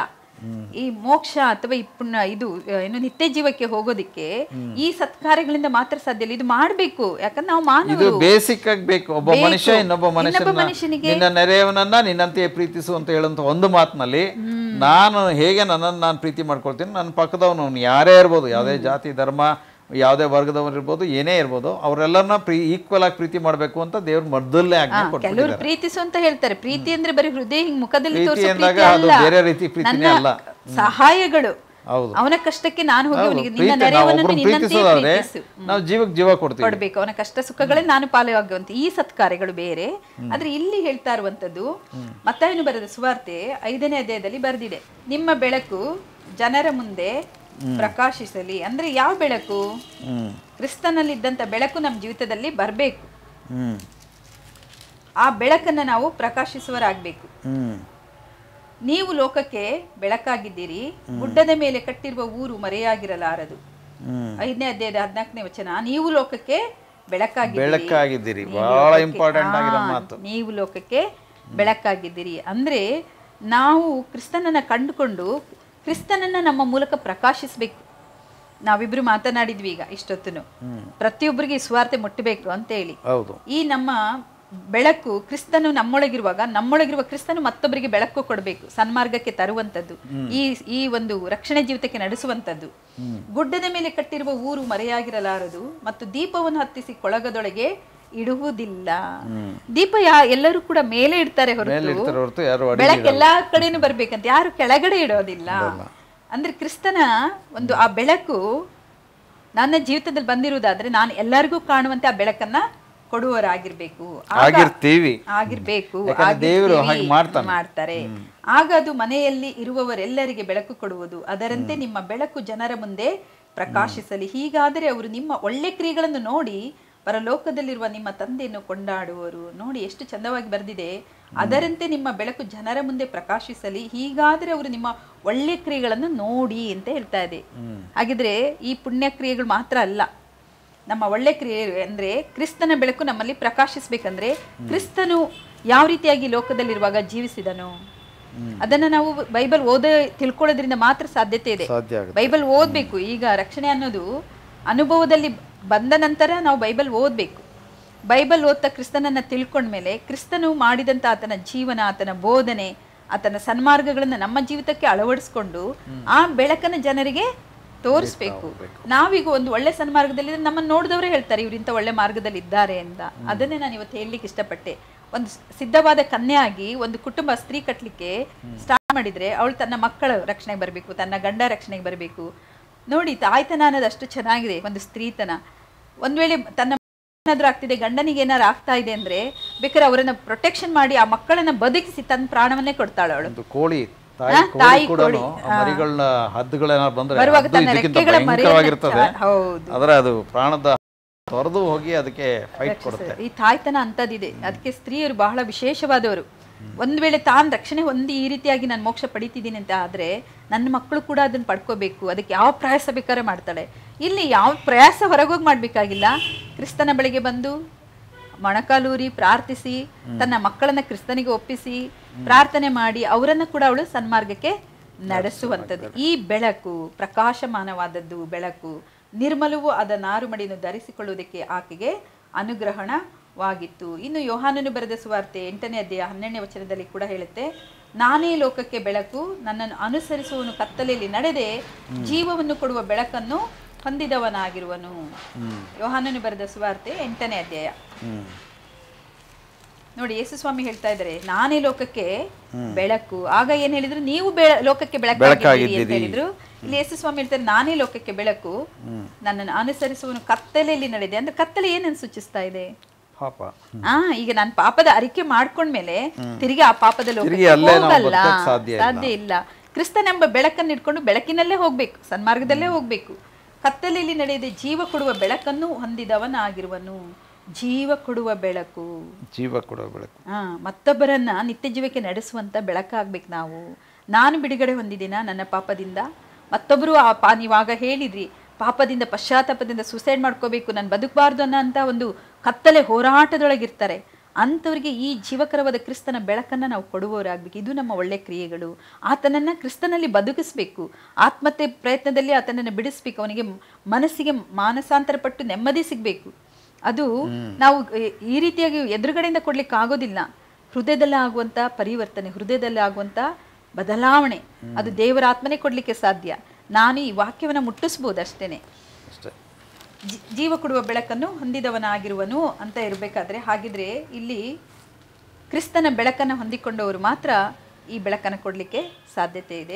ಈ ಮೋಕ್ಷ ಅಥವಾ ಈ ಪುಣ್ಯ ಇದು ಆ, ಏನು ನಿತ್ಯ ಜೀವಕ್ಕೆ ಹೋಗೋದಿಕ್ಕೆ ಈ ಸತ್ಕಾರ್ಯಗಳಿಂದ ಮಾತ್ರ ಸಾಧ್ಯ ಇಲ್ಲ ಇದು ಮಾಡ್ಬೇಕು ಯಾಕಂದ್ರೆ ನಾವು ಇದು ಮಾನವರು ಬೇಸಿಕ್ ಆಗಿ ಬೇಕು ಒಬ್ಬ ಬೇಕು. ಮನುಷ್ಯ ಇನ್ನೊಬ್ಬ ಇನ್ನೊಬ್ಬ ಮನುಷ್ಯನ ಮನುಷ್ಯನಿಗೆ- ನಿನ್ನ ನೆರೆಯವನನ್ನ ನಿನ್ನಂತೆಯೇ ಪ್ರೀತಿಸು ಅಂತ ಹೇಳುವಂತ ಒಂದು ಮಾತಿನಲ್ಲಿ ನಾನು ಹೇಗೆ ನನ್ನನ್ನು ನಾನು ಪ್ರೀತಿ ಮಾಡ್ಕೊಳ್ತೀನಿ ನನ್ನ ಪಕ್ಕದವನು ಅವ್ನು ಯಾರೇ ಇರ್ಬೋದು ಯಾವುದೇ ಜಾತಿ ಧರ್ಮ ಯಾವುದೇ ವರ್ಗದವನು ಇರ್ಬೋದು ಏನೇ ಇರ್ಬೋದು ಅವರೆಲ್ಲರನ್ನ ಪ್ರೀ ಈಕ್ವಲ್ ಆಗಿ ಪ್ರೀತಿ ಮಾಡಬೇಕು ಅಂತ ದೇವ್ರ ಮೊದಲೇ ಆಜ್ಞೆ ಕೆಲವರು ಕೊಟ್ಬಿಟ್ಟಿದ್ದಾರೆ ಪ್ರೀತಿಸು ಅಂತ ಹೇಳ್ತಾರೆ ಪ್ರೀತಿ ಅಂದ್ರೆ ಬರೀ ಹೃದಯ ಹಿಂಗ್ ಮುಖದಲ್ಲಿ ಪ್ರೀತಿ ತೋರಿಸೋ ಎಂದಾಗ ಪ್ರೀತಿ ಅದು ಅಲ್ಲ ಬೇರೆ ರೀತಿ ಪ್ರೀತಿನೇ ನನ್ನ ಅಲ್ಲ. ಸಹಾಯಗಳು ಹೌದು ಅವನ ಕಷ್ಟಕ್ಕೆ ನಾನು ಹೋಗಿ ಹೌದು, ಅವನಿಗೆ ನಿನ್ನ ಪ್ರೀತಿ ನಾವು ನೆರೆಯವನನ್ನು ಒಬ್ರನ್ನ ನಿನ್ನಂತೆಯೇ ಪ್ರೀತಿಸೋದಾದ್ರೆ ಪ್ರೀತಿಸು ನಾವು ಜೀವಕ್ಕೆ ಜೀವ ಕೊಡ್ತೀವಿ ಕೊಡ್ಬೇಕು ಅವನ ಕಷ್ಟ ಸುಖಗಳೇ ನಾನು ಪಾಲುವಾಗುವಂತ ಈ ಸತ್ಕಾರ್ಯಗಳು ಬೇರೆ ಆದ್ರೆ ಇಲ್ಲಿ ಹೇಳ್ತಾ ಇರುವಂತದ್ದು ಮತ್ತಾಯನು ಬರೆದ ಸುವಾರ್ತೆ ಐದನೇ ಅಧ್ಯಾಯದಲ್ಲಿ ಬರೆದಿದೆ ನಿಮ್ಮ ಬೆಳಕು ಜನರ ಮುಂದೆ ಪ್ರಕಾಶಿಸಲಿ ಅಂದ್ರೆ ಯಾವ ಬೆಳಕು ಹ್ಮ್ ಕ್ರಿಸ್ತನಲ್ಲಿದ್ದಂತ ಬೆಳಕು ನಮ್ಮ ಜೀವಿತದಲ್ಲಿ ಬರಬೇಕು ಹ್ಮ್ ಆ ಬೆಳಕನ್ನ ನಾವು ಪ್ರಕಾಶಿಸುವರಾಗಬೇಕು ಹ್ಮ್ ನೀವು ಲೋಕಕ್ಕೆ ಬೆಳಕಾಗಿದ್ದೀರಿ ಗುಡ್ಡದ ಮೇಲೆ ಕಟ್ಟಿರುವ ಊರು ಮರೆಯಾಗಿರಲಾರದು ಹ್ಮ್ ಐದನೇ ಅಧ್ಯಾಯದ ಹದಿನಾಲ್ಕನೇ ವಚನ ನೀವು ಲೋಕಕ್ಕೆ ಬೆಳಕಾಗಿದ್ದೀರಿ ಬೆಳಕಾಗಿದ್ದೀರಿ ನೀವು ಬಹಳ ಲೋಕಕ್ಕೆ- ಇಂಪಾರ್ಟೆಂಟ್ ಆಗಿರೋ ಹಾ, ಮಾತು ನೀವು ಲೋಕಕ್ಕೆ ಬೆಳಕಾಗಿದ್ದೀರಿ ಅಂದ್ರೆ ನಾವು ಕ್ರಿಸ್ತನನ್ನ ಕಂಡುಕೊಂಡು ಕ್ರಿಸ್ತನನ್ನ ನಮ್ಮ ಮೂಲಕ ಪ್ರಕಾಶಿಸಬೇಕು ನಾವಿಬ್ರು ಮಾತನಾಡಿದ್ವಿ ಈಗ ಇಷ್ಟೊತ್ತನು ಪ್ರತಿಯೊಬ್ಬರಿಗೆ ಈ ಸ್ವಾರ್ಥ ಮುಟ್ಟಬೇಕು ಅಂತ ಹೇಳಿ ಹೌದು ಈ ನಮ್ಮ ಬೆಳಕು ಕ್ರಿಸ್ತನು ನಮ್ಮೊಳಗಿರುವಾಗ ನಮ್ಮೊಳಗಿರುವ ಕ್ರಿಸ್ತನು ಮತ್ತೊಬ್ಬರಿಗೆ ಬೆಳಕು ಕೊಡಬೇಕು ಸನ್ಮಾರ್ಗಕ್ಕೆ ತರುವಂತದ್ದು ಈ ಈ ಒಂದು ರಕ್ಷಣೆ ಜೀವಿತಕ್ಕೆ ನಡೆಸುವಂತದ್ದು ಗುಡ್ಡದ ಮೇಲೆ ಕಟ್ಟಿರುವ ಊರು ಮರೆಯಾಗಿರಲಾರದು ಮತ್ತು ದೀಪವನ್ನು ಹತ್ತಿಸಿ ಕೊಳಗದೊಳಗೆ ಇಡುವುದಿಲ್ಲ ದೀಪ ಯಾ ಎಲ್ಲರೂ ಕೂಡ ಮೇಲೆ ಇಡ್ತಾರೆ ಮೇಲೆ ಹೊರತು ಇಡ್ತಾರೆ ಹೊರತು ಯಾರು ಅಡಿಗೆ ಬೆಳಕು ಎಲ್ಲಾ ಕಡೆನೂ ಬರ್ಬೇಕಂತ ಯಾರು ಕೆಳಗಡೆ ಇಡೋದಿಲ್ಲ ಅಂದ್ರೆ ಕ್ರಿಸ್ತನ ಒಂದು ಆ ಬೆಳಕು ನನ್ನ ಜೀವಿತದಲ್ಲಿ ಬಂದಿರುವುದಾದ್ರೆ ನಾನು ಎಲ್ಲರಿಗೂ ಕಾಣುವಂತೆ ಆ ಬೆಳಕನ್ನ ಕೊಡುವವರಾಗಿರ್ಬೇಕು ಆಗ- ಆಗಿರ್ತೀವಿ ಆಗಿರ್ಬೇಕು ಯಾಕಂದ್ರೆ ದೇವರು ಆಗಿರ್ತೀವಿ, ಹಾಗೆ ಮಾಡ್ತಾನೆ. ಮಾಡ್ತಾರೆ ಆಗ ಅದು ಮನೆಯಲ್ಲಿ ಇರುವವರೆಲ್ಲರಿಗೆ ಬೆಳಕು ಕೊಡುವುದು ಅದರಂತೆ ನಿಮ್ಮ ಬೆಳಕು ಜನರ ಮುಂದೆ ಪ್ರಕಾಶಿಸಲಿ ಹೀಗಾದರೆ ಅವರು ನಿಮ್ಮ ಒಳ್ಳೆ ಕ್ರಿಯೆಗಳನ್ನು ನೋಡಿ ಪರಲೋಕದಲ್ಲಿರುವ ನಿಮ್ಮ ತಂದೆಯನ್ನು ಕೊಂಡಾಡುವರು ನೋಡಿ ಎಷ್ಟು ಚಂದವಾಗಿ ಬರೆದಿದೆ ಅದರಂತೆ ನಿಮ್ಮ ಬೆಳಕು ಜನರ ಮುಂದೆ ಪ್ರಕಾಶಿಸಲಿ ಹೀಗಾದರೆ ಅವರು ನಿಮ್ಮ ಒಳ್ಳೆ ಕ್ರಿಯೆಗಳನ್ನು ನೋಡಿ ಅಂತ ಹೇಳ್ತಾ ಇದೆ ಹಾಗಿದ್ರೆ ಈ ಪುಣ್ಯ ಕ್ರಿಯೆಗಳು ಮಾತ್ರ ಅಲ್ಲ ನಮ್ಮ ಒಳ್ಳೆ ಕ್ರಿಯೆ ಅಂದ್ರೆ ಕ್ರಿಸ್ತನ ಬೆಳಕು ನಮ್ಮಲ್ಲಿ ಪ್ರಕಾಶಿಸ್ಬೇಕಂದ್ರೆ ಕ್ರಿಸ್ತನು ಯಾವ ರೀತಿಯಾಗಿ ಲೋಕದಲ್ಲಿರುವಾಗ ಜೀವಿಸಿದನು ಅದನ್ನ ನಾವು ಬೈಬಲ್ ಓದ ತಿಳ್ಕೊಳ್ಳೋದ್ರಿಂದ ಮಾತ್ರ ಸಾಧ್ಯತೆ ಇದೆ ಸಾಧ್ಯ ಆಗುತ್ತೆ ಬೈಬಲ್ ಓದ್ಬೇಕು ಈಗ ರಕ್ಷಣೆ ಅನ್ನೋದು ಅನುಭವದಲ್ಲಿ ಬಂದ ನಂತರ ನಾವು ಬೈಬಲ್ ಓದ್ಬೇಕು ಬೈಬಲ್ ಓದ್ತಾ ಕ್ರಿಸ್ತನನ್ನ ತಿಳ್ಕೊಂಡ್ಮೇಲೆ ಕ್ರಿಸ್ತನು ಮಾಡಿದಂತ ಆತನ ಜೀವನ ಆತನ ಬೋಧನೆ ಆತನ ಸನ್ಮಾರ್ಗಗಳನ್ನ ನಮ್ಮ ಜೀವಿತಕ್ಕೆ ಅಳವಡಿಸ್ಕೊಂಡು ಆ ಬೆಳಕನ್ನ ಜನರಿಗೆ ತೋರಿಸ್ಬೇಕು ನಾವೀಗ ಒಂದು ಒಳ್ಳೆ ಸನ್ಮಾರ್ಗದಲ್ಲಿ ನಮ್ಮನ್ನು ನೋಡಿದವರೇ ಹೇಳ್ತಾರೆ ಇವ್ರು ಇಂಥ ಒಳ್ಳೆ ಮಾರ್ಗದಲ್ಲಿ ಇದ್ದಾರೆ ಅಂತ ಅದನ್ನೇ ನಾನು ಇವತ್ತು ಹೇಳಲಿಕ್ಕೆ ಇಷ್ಟಪಟ್ಟೆ ಒಂದು ಸ್- ಸಿದ್ಧವಾದ ಕನ್ಯೆಯಾಗಿ ಒಂದು ಕುಟುಂಬ ಸ್ತ್ರೀ ಕಟ್ಟಲಿಕ್ಕೆ ಸ್ಟಾರ್ಟ್ ಮಾಡಿದ್ರೆ ಅವಳು ತನ್ನ ಮಕ್ಕಳ ರಕ್ಷಣೆಗೆ ಬರಬೇಕು ತನ್ನ ಗಂಡ ರಕ್ಷಣೆಗೆ ಬರಬೇಕು ನೋಡಿ ತಾಯ್ತನ ಅನ್ನೋದು ಅಷ್ಟು ಚೆನ್ನಾಗಿದೆ ಒಂದು ಸ್ತ್ರೀತನ ಒಂದ್ ವೇಳೆ ತನ್ನ ಏನಾದ್ರೂ ಆಗ್ತಿದೆ ಗಂಡನಿಗೆ ಏನಾದ್ರು ಆಗ್ತಾ ಇದೆ ಅಂದ್ರೆ ಬೇಕಾದ್ರೆ ಅವರನ್ನ ಪ್ರೊಟೆಕ್ಷನ್ ಮಾಡಿ ಆ ಮಕ್ಕಳನ್ನ ಬದುಕಿಸಿ ತನ್ನ ಪ್ರಾಣವನ್ನೇ ಕೊಡ್ತಾಳೆ ಅವಳು ಒಂದು ಕೋಳಿ ತಾಯಿ ಹಾ, ಕೋಳಿ ತಾಯಿ ಕೂಡ ಕೋಳಿ, ಮರಿಗಳನ್ನ ಹದ್ದುಗಳೇನಾದ್ರು ಬಂದ್ರೆ ಬರುವಾಗ ಅದು ತನ್ನ ಇದಕ್ಕಿಂತ ರೆಕ್ಕೆಗಳ ಮರಿಯನ್ನ ಭಯಂಕರವಾಗಿರ್ತದೆ ಚಾ- ಹೌದು ಆದ್ರೆ ಅದು ಪ್ರಾಣದ ತೊರೆದು ಹೋಗಿ ಅದಕ್ಕೆ ಫೈಟ್ ಕೊಡುತ್ತೆ ಈ ತಾಯ್ತನ ಅಂತದಿದೆ ಅದಕ್ಕೆ ಸ್ತ್ರೀಯರು ಬಹಳ ವಿಶೇಷವಾದವರು ಒಂದ್ ವೇಳೆ ತಾನು ರಕ್ಷಣೆ ಹೊಂದಿ ಈ ರೀತಿಯಾಗಿ ನಾನು ಮೋಕ್ಷ ಪಡಿತಿದ್ದೀನಿ ಅಂತ ಆದ್ರೆ ನನ್ನ ಮಕ್ಕಳು ಕೂಡ ಅದನ್ನ ಪಡ್ಕೋಬೇಕು ಅದಕ್ಕೆ ಯಾವ ಪ್ರಯಾಸ ಬೇಕಾದ್ರೆ ಮಾಡ್ತಾಳೆ ಇಲ್ಲಿ ಯಾವ ಪ್ರಯಾಸ ಹೊರಗೋಗಿ ಮಾಡ್ಬೇಕಾಗಿಲ್ಲ ಕ್ರಿಸ್ತನ ಬಳಿಗೆ ಬಂದು ಮೊಣಕಾಲೂರಿ ಪ್ರಾರ್ಥಿಸಿ ತನ್ನ ಮಕ್ಕಳನ್ನ ಕ್ರಿಸ್ತನಿಗೆ ಒಪ್ಪಿಸಿ ಪ್ರಾರ್ಥನೆ ಮಾಡಿ ಅವರನ್ನ ಕೂಡ ಅವಳು ಸನ್ಮಾರ್ಗಕ್ಕೆ ನಡೆಸುವಂಥದ್ದು ಈ ಬೆಳಕು ಪ್ರಕಾಶಮಾನವಾದದ್ದು ಬೆಳಕು ನಿರ್ಮಲವೂ ಆದ ನಾರುಮಡಿಯನ್ನು ಧರಿಸಿಕೊಳ್ಳುವುದಕ್ಕೆ ಆಕೆಗೆ ಅನುಗ್ರಹಣವಾಗಿತ್ತು ಇನ್ನು ಯೋಹಾನನು ಬರೆದ ಸುವಾರ್ತೆ ಎಂಟನೇ ಅಧ್ಯಾಯ ಹನ್ನೆರಡನೇ ವಚನದಲ್ಲಿ ಕೂಡ ಹೇಳುತ್ತೆ ನಾನೇ ಲೋಕಕ್ಕೆ ಬೆಳಕು ನನ್ನನ್ನು ಅನುಸರಿಸುವವನು ಕತ್ತಲೆಯಲ್ಲಿ ನಡೆದೆ ಜೀವವನ್ನು ಕೊಡುವ ಬೆಳಕನ್ನು ಹೊಂದಿದವನಾಗಿರುವನು ಯೋಹಾನನು ಬರೆದ ಸುವಾರ್ತೆ ಎಂಟನೇ ಅಧ್ಯಾಯ ಹ್ಮ್ ನೋಡಿ ಯೇಸು ಸ್ವಾಮಿ ಹೇಳ್ತಾ ಇದ್ದಾರೆ ನಾನೇ ಲೋಕಕ್ಕೆ ಬೆಳಕು ಆಗ ಏನ್ ಹೇಳಿದ್ರು ನೀವು ಬೆಳ- ಲೋಕಕ್ಕೆ ಬೆಳಕಾಗಿದ್ದೀರಿ ಅಂತ ಹೇಳಿದ್ರು ಇಲ್ಲಿ ಯೇಸು ಸ್ವಾಮಿ ಹೇಳ್ತಾರೆ ನಾನೇ ಲೋಕಕ್ಕೆ ಬೆಳಕು ನನ್ನನ್ನು ಅನುಸರಿಸುವನು ಕತ್ತಲೆಯಲ್ಲಿ ನಡೆದೆ ಅಂದ್ರೆ ಕತ್ತಲೆ ಏನನ್ನು ಸೂಚಿಸ್ತಾ ಇದೆ ಪಾಪ ಆ ಈಗ ನಾನು ಪಾಪದ ಅರಿಕೆ ಮಾಡ್ಕೊಂಡ್ಮೇಲೆ ತಿರುಗಿ ಆ ಪಾಪದ ತಿರುಗಿ ಲೋಕಕ್ಕೆ ಅಲ್ಲೇ ನಾವು ಹೋಗಲ್ಲ ಬದುಕಕ್ಕೆ ಸಾಧ್ಯ ಇಲ್ಲ. ಸಾಧ್ಯ ಇಲ್ಲ ಕ್ರಿಸ್ತನೆಂಬ ಬೆಳಕನ್ನು ಇಟ್ಕೊಂಡು ಬೆಳಕಿನಲ್ಲೇ ಹೋಗ್ಬೇಕು ಸನ್ಮಾರ್ಗದಲ್ಲೇ ಹೋಗ್ಬೇಕು ಕತ್ತಲೆಯಲ್ಲಿ ನಡೆಯದೆ ಜೀವ ಕೊಡುವ ಬೆಳಕನ್ನು ಹೊಂದಿದವನಾಗಿರುವನು ಜೀವ ಕೊಡುವ ಬೆಳಕು ಜೀವ ಕೊಡೋ ಬೆಳಕು ಆ ಮತ್ತೊಬ್ಬರನ್ನ ನಿತ್ಯ ಜೀವಕ್ಕೆ ನಡೆಸುವಂತ ಬೆಳಕಾಗ್ಬೇಕು ನಾವು ನಾನು ಬಿಡುಗಡೆ ಹೊಂದಿದ್ದೀನ ನನ್ನ ಪಾಪದಿಂದ ಮತ್ತೊಬ್ಬರು ಆ ಪಾ ನೀವಾಗ ಹೇಳಿದ್ರಿ ಪಾಪದಿಂದ ಪಶ್ಚಾತ್ತಾಪದಿಂದ ಸುಸೈಡ್ ಮಾಡ್ಕೋಬೇಕು ನಾನು ಬದುಕಬಾರ್ದು ಅನ್ನೋಂಥ ಒಂದು ಕತ್ತಲೆ ಹೋರಾಟದೊಳಗಿರ್ತಾರೆ ಅಂಥವ್ರಿಗೆ ಈ ಜೀವಕರವಾದ ಕ್ರಿಸ್ತನ ಬೆಳಕನ್ನು ನಾವು ಕೊಡುವವರಾಗಬೇಕು ಇದು ನಮ್ಮ ಒಳ್ಳೆ ಕ್ರಿಯೆಗಳು ಆತನನ್ನು ಕ್ರಿಸ್ತನಲ್ಲಿ ಬದುಕಿಸ್ಬೇಕು ಆತ್ಮಹತ್ಯೆ ಪ್ರಯತ್ನದಲ್ಲಿ ಆತನನ್ನು ಬಿಡಿಸ್ಬೇಕು ಅವನಿಗೆ ಮನಸ್ಸಿಗೆ ಮಾನಸಾಂತರ ಪಟ್ಟು ನೆಮ್ಮದಿ ಸಿಗಬೇಕು ಅದು ನಾವು ಈ- ಈ ರೀತಿಯಾಗಿ ಎದುರುಗಡೆಯಿಂದ ಕೊಡ್ಲಿಕ್ಕೆ ಆಗೋದಿಲ್ಲ ಹೃದಯದಲ್ಲಿ ಆಗುವಂತ ಪರಿವರ್ತನೆ ಹೃದಯದಲ್ಲಿ ಆಗುವಂತ ಬದಲಾವಣೆ ಅದು ದೇವರ ಆತ್ಮನೇ ಕೊಡ್ಲಿಕ್ಕೆ ಸಾಧ್ಯ ನಾನು ಈ ವಾಕ್ಯವನ್ನ ಮುಟ್ಟಿಸ್ಬೋದು ಅಷ್ಟೇನೆ ಅಷ್ಟೇ ಜಿ- ಜೀವ ಕೊಡುವ ಬೆಳಕನ್ನು ಹೊಂದಿದವನಾಗಿರುವನು ಅಂತ ಇರಬೇಕಾದ್ರೆ ಹಾಗಿದ್ರೆ ಇಲ್ಲಿ ಕ್ರಿಸ್ತನ ಬೆಳಕನ್ನು ಹೊಂದಿಕೊಂಡವರು ಮಾತ್ರ ಈ ಬೆಳಕನ್ನು ಕೊಡಲಿಕ್ಕೆ ಸಾಧ್ಯತೆ ಇದೆ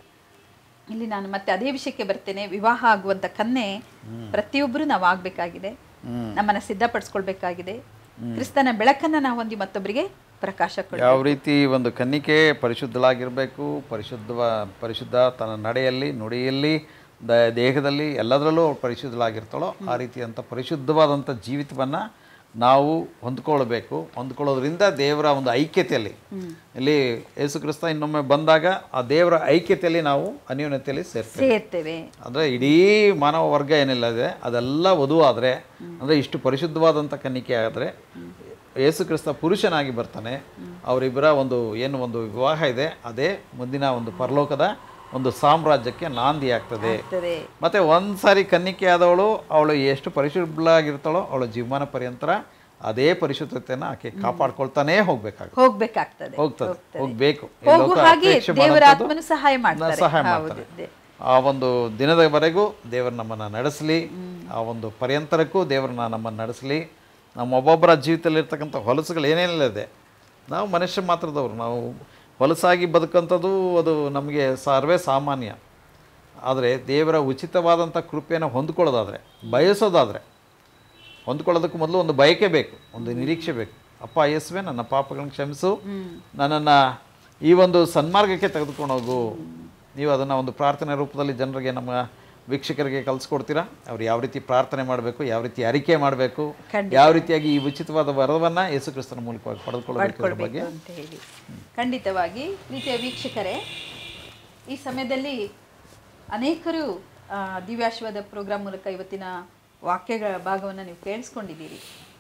ಇಲ್ಲಿ ನಾನು ಮತ್ತೆ ಅದೇ ವಿಷಯಕ್ಕೆ ಬರ್ತೇನೆ ವಿವಾಹ ಆಗುವಂತ ಕನ್ನೆ ಪ್ರತಿಯೊಬ್ಬರು ನಾವು ಆಗ್ಬೇಕಾಗಿದೆ ನಮ್ಮನ್ನ ಸಿದ್ಧಪಡಿಸ್ಕೊಳ್ಬೇಕಾಗಿದೆ ಕ್ರಿಸ್ತನ ಬೆಳಕನ್ನ ನಾವು ಹೊಂದಿ ಮತ್ತೊಬ್ಬರಿಗೆ ಪ್ರಕಾಶ ಕೊಡ ಯಾವ ರೀತಿ ಒಂದು ಕನ್ನಿಕೆ ಪರಿಶುದ್ಧಳಾಗಿರಬೇಕು ಪರಿಶುದ್ಧ ಪರಿಶುದ್ಧ ತನ್ನ ನಡೆಯಲ್ಲಿ ನುಡಿಯಲ್ಲಿ ದ ದೇಹದಲ್ಲಿ ಎಲ್ಲದರಲ್ಲೂ ಅವ್ಳು ಪರಿಶುದ್ಧಳಾಗಿರ್ತಾಳೋ ಆ ರೀತಿಯಂಥ ಪರಿಶುದ್ಧವಾದಂಥ ಜೀವಿತವನ್ನು ನಾವು ಹೊಂದ್ಕೊಳ್ಬೇಕು ಹೊಂದ್ಕೊಳ್ಳೋದ್ರಿಂದ ದೇವರ ಒಂದು ಐಕ್ಯತೆಯಲ್ಲಿ ಇಲ್ಲಿ ಯೇಸು ಕ್ರಿಸ್ತ ಇನ್ನೊಮ್ಮೆ ಬಂದಾಗ ಆ ದೇವರ ಐಕ್ಯತೆಯಲ್ಲಿ ನಾವು ಅನ್ಯೋನ್ಯತೆಯಲ್ಲಿ ಸೇರ್ತೇವೆ ಸೇರ್ತೇವೆ ಅಂದರೆ ಇಡೀ ಮಾನವ ವರ್ಗ ಏನಿಲ್ಲ ಇದೆ ಅದೆಲ್ಲ ವಧು ಆದರೆ ಅಂದರೆ ಇಷ್ಟು ಪರಿಶುದ್ಧವಾದಂಥ ಕನ್ನಿಕೆ ಆದರೆ ಯೇಸು ಕ್ರಿಸ್ತ ಪುರುಷನಾಗಿ ಬರ್ತಾನೆ ಅವರಿಬ್ಬರ ಒಂದು ಏನು ಒಂದು ವಿವಾಹ ಇದೆ ಅದೇ ಮುಂದಿನ ಒಂದು ಪರಲೋಕದ ಒಂದು ಸಾಮ್ರಾಜ್ಯಕ್ಕೆ ನಾಂದಿ ಆಗ್ತದೆ ಆಗ್ತದೆ ಮತ್ತು ಒಂದು ಸಾರಿ ಕನ್ನಿಕೆ ಆದವಳು ಅವಳು ಎಷ್ಟು ಪರಿಶುದ್ಧಳಾಗಿರ್ತಾಳೋ ಅವಳು ಜೀವಮಾನ ಪರ್ಯಂತರ ಅದೇ ಪರಿಶುದ್ಧತೆಯನ್ನು ಆಕೆ ಕಾಪಾಡ್ಕೊಳ್ತಾನೇ ಹೋಗ್ಬೇಕಾಗುತ್ತೆ ಹೋಗ್ಬೇಕಾಗ್ತದೆ ಹೋಗ್ತದೆ ಹೋಗ್ಬೇಕು ಈ ಹೋಗುವ ಲೋಕ ಹಾಗೆ ಅಪೇಕ್ಷೆ ದೇವರ ಮಾಡುವಂಥದ್ದು ಆತ್ಮನು ಸಹಾಯ ಮಾಡ್ತಾರೆ ಸಹಾಯ ಹೌದು. ಮಾಡ್ತಾರೆ ಆ ಒಂದು ದಿನದವರೆಗೂ ದೇವರು ನಮ್ಮನ್ನು ನಡೆಸಲಿ ಆ ಒಂದು ಪರ್ಯಂತರಕ್ಕೂ ದೇವರನ್ನ ನಮ್ಮನ್ನು ನಡೆಸಲಿ ನಮ್ಮ ಒಬ್ಬೊಬ್ಬರ ಜೀವಿತದಲ್ಲಿರ್ತಕ್ಕಂಥ ಹೊಲಸುಗಳು ಏನೇನಿಲ್ಲದೆ ನಾವು ಮನುಷ್ಯ ಮಾತ್ರದವರು ನಾವು ಹೊಲಸಾಗಿ ಬದುಕಂಥದ್ದು ಅದು ನಮಗೆ ಸರ್ವೇ ಸಾಮಾನ್ಯ ಆದರೆ ದೇವರ ಉಚಿತವಾದಂಥ ಕೃಪೆಯನ್ನು ಹೊಂದ್ಕೊಳ್ಳೋದಾದರೆ ಬಯಸೋದಾದರೆ ಹೊಂದ್ಕೊಳ್ಳೋದಕ್ಕೆ ಮೊದಲು ಒಂದು ಬಯಕೆ ಬೇಕು ಒಂದು ನಿರೀಕ್ಷೆ ಬೇಕು ಅಪ್ಪ ಯೇಸುವೆ ನನ್ನ ಪಾಪಗಳನ್ನು ಕ್ಷಮಿಸು ನನ್ನನ್ನು ಈ ಒಂದು ಸನ್ಮಾರ್ಗಕ್ಕೆ ತೆಗೆದುಕೊಂಡು ಹೋಗು ನೀವು ಅದನ್ನು ಒಂದು ಪ್ರಾರ್ಥನೆ ರೂಪದಲ್ಲಿ ಜನರಿಗೆ ನಮ್ಮ ವೀಕ್ಷಕರಿಗೆ ಕಲಿಸ್ಕೊಡ್ತೀರಾ ಅವ್ರು ಯಾವ ರೀತಿ ಪ್ರಾರ್ಥನೆ ಮಾಡಬೇಕು ಯಾವ ರೀತಿ ಅರಿಕೆ ಮಾಡಬೇಕು ಯಾವ ರೀತಿಯಾಗಿ ಈ ಉಚಿತವಾದ ವರವನ್ನು ಯೇಸು ಕ್ರಿಸ್ತನ ಮೂಲಕವಾಗಿ ಪಡೆದುಕೊಳ್ಳಬೇಕು ಇದ್ರ ಬಗ್ಗೆ ಅಂತ ಹೇಳಿ ಖಂಡಿತವಾಗಿ ಪ್ರೀತಿಯ ವೀಕ್ಷಕರೇ ಈ ಸಮಯದಲ್ಲಿ ಅನೇಕರು ಆ, ದಿವ್ಯಾಶ್ವದ ಪ್ರೋಗ್ರಾಮ್ ಮೂಲಕ ಇವತ್ತಿನ ವಾಕ್ಯಗಳ ಭಾಗವನ್ನು ನೀವು ಕೇಳಿಸ್ಕೊಂಡಿದ್ದೀರಿ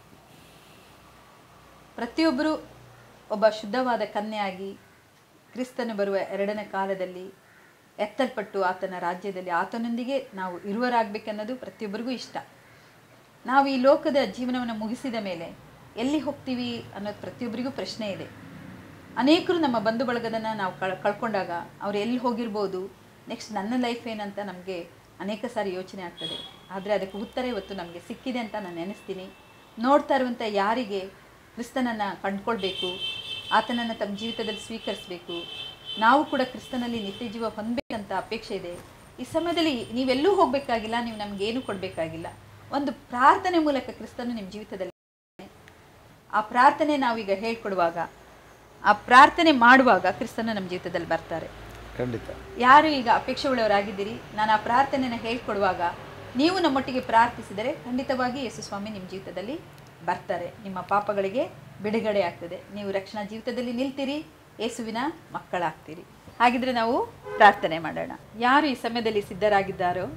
ಪ್ರತಿಯೊಬ್ಬರು ಒಬ್ಬ ಶುದ್ಧವಾದ ಕನ್ಯೆಯಾಗಿ ಕ್ರಿಸ್ತನು ಬರುವ ಎರಡನೇ ಕಾಲದಲ್ಲಿ ಎತ್ತಲ್ಪಟ್ಟು ಆತನ ರಾಜ್ಯದಲ್ಲಿ ಆತನೊಂದಿಗೆ ನಾವು ಇರುವರಾಗಬೇಕನ್ನೋದು ಪ್ರತಿಯೊಬ್ಬರಿಗೂ ಇಷ್ಟ ನಾವು ಈ ಲೋಕದ ಜೀವನವನ್ನು ಮುಗಿಸಿದ ಮೇಲೆ ಎಲ್ಲಿ ಹೋಗ್ತೀವಿ ಅನ್ನೋದು ಪ್ರತಿಯೊಬ್ಬರಿಗೂ ಪ್ರಶ್ನೆ ಇದೆ ಅನೇಕರು ನಮ್ಮ ಬಂಧು ಬಳಗದನ್ನು ನಾವು ಕಳ್ ಕಳ್ಕೊಂಡಾಗ ಅವ್ರು ಎಲ್ಲಿ ಹೋಗಿರ್ಬೋದು ನೆಕ್ಸ್ಟ್ ನನ್ನ ಲೈಫ್ ಏನಂತ ನಮಗೆ ಅನೇಕ ಸಾರಿ ಯೋಚನೆ ಆಗ್ತದೆ ಆದರೆ ಅದಕ್ಕೆ ಉತ್ತರ ಇವತ್ತು ನಮಗೆ ಸಿಕ್ಕಿದೆ ಅಂತ ನಾನು ನೆನೆಸ್ತೀನಿ ನೋಡ್ತಾ ಇರುವಂಥ ಯಾರಿಗೆ ಕ್ರಿಸ್ತನನ್ನು ಕಂಡ್ಕೊಳ್ಬೇಕು ಆತನನ್ನು ತಮ್ಮ ಜೀವಿತದಲ್ಲಿ ಸ್ವೀಕರಿಸಬೇಕು ನಾವು ಕೂಡ ಕ್ರಿಸ್ತನಲ್ಲಿ ನಿತ್ಯ ಜೀವ ಹೊಂದಬೇಕಂತ ಅಪೇಕ್ಷೆ ಇದೆ ಈ ಸಮಯದಲ್ಲಿ ನೀವೆಲ್ಲೂ ಹೋಗಬೇಕಾಗಿಲ್ಲ ನೀವು ನಮಗೇನು ಕೊಡಬೇಕಾಗಿಲ್ಲ ಒಂದು ಪ್ರಾರ್ಥನೆ ಮೂಲಕ ಕ್ರಿಸ್ತನು ನಿಮ್ಮ ಜೀವಿತದಲ್ಲಿ ಆ ಪ್ರಾರ್ಥನೆ ನಾವೀಗ ಹೇಳ್ಕೊಡುವಾಗ ಆ ಪ್ರಾರ್ಥನೆ ಮಾಡುವಾಗ ಕ್ರಿಸ್ತನ ನಮ್ಮ ಜೀವಿತದಲ್ಲಿ ಬರ್ತಾರೆ ಖಂಡಿತ ಯಾರು ಈಗ ಅಪೇಕ್ಷೆ ಉಳ್ಳವರಾಗಿದ್ದೀರಿ ನಾನು ಆ ಪ್ರಾರ್ಥನೆನ ಹೇಳ್ಕೊಡುವಾಗ ನೀವು ನಮ್ಮೊಟ್ಟಿಗೆ ಪ್ರಾರ್ಥಿಸಿದರೆ ಖಂಡಿತವಾಗಿ ಯೇಸು ಸ್ವಾಮಿ ನಿಮ್ಮ ಜೀವಿತದಲ್ಲಿ ಬರ್ತಾರೆ ನಿಮ್ಮ ಪಾಪಗಳಿಗೆ ಬಿಡುಗಡೆ ಆಗ್ತದೆ ನೀವು ರಕ್ಷಣಾ ಜೀವಿತದಲ್ಲಿ ನಿಲ್ತೀರಿ ಯೇಸುವಿನ ಮಕ್ಕಳಾಗ್ತೀರಿ ಹಾಗಿದ್ರೆ ನಾವು ಪ್ರಾರ್ಥನೆ ಮಾಡೋಣ ಯಾರು ಈ ಸಮಯದಲ್ಲಿ ಸಿದ್ಧರಾಗಿದ್ದಾರೋ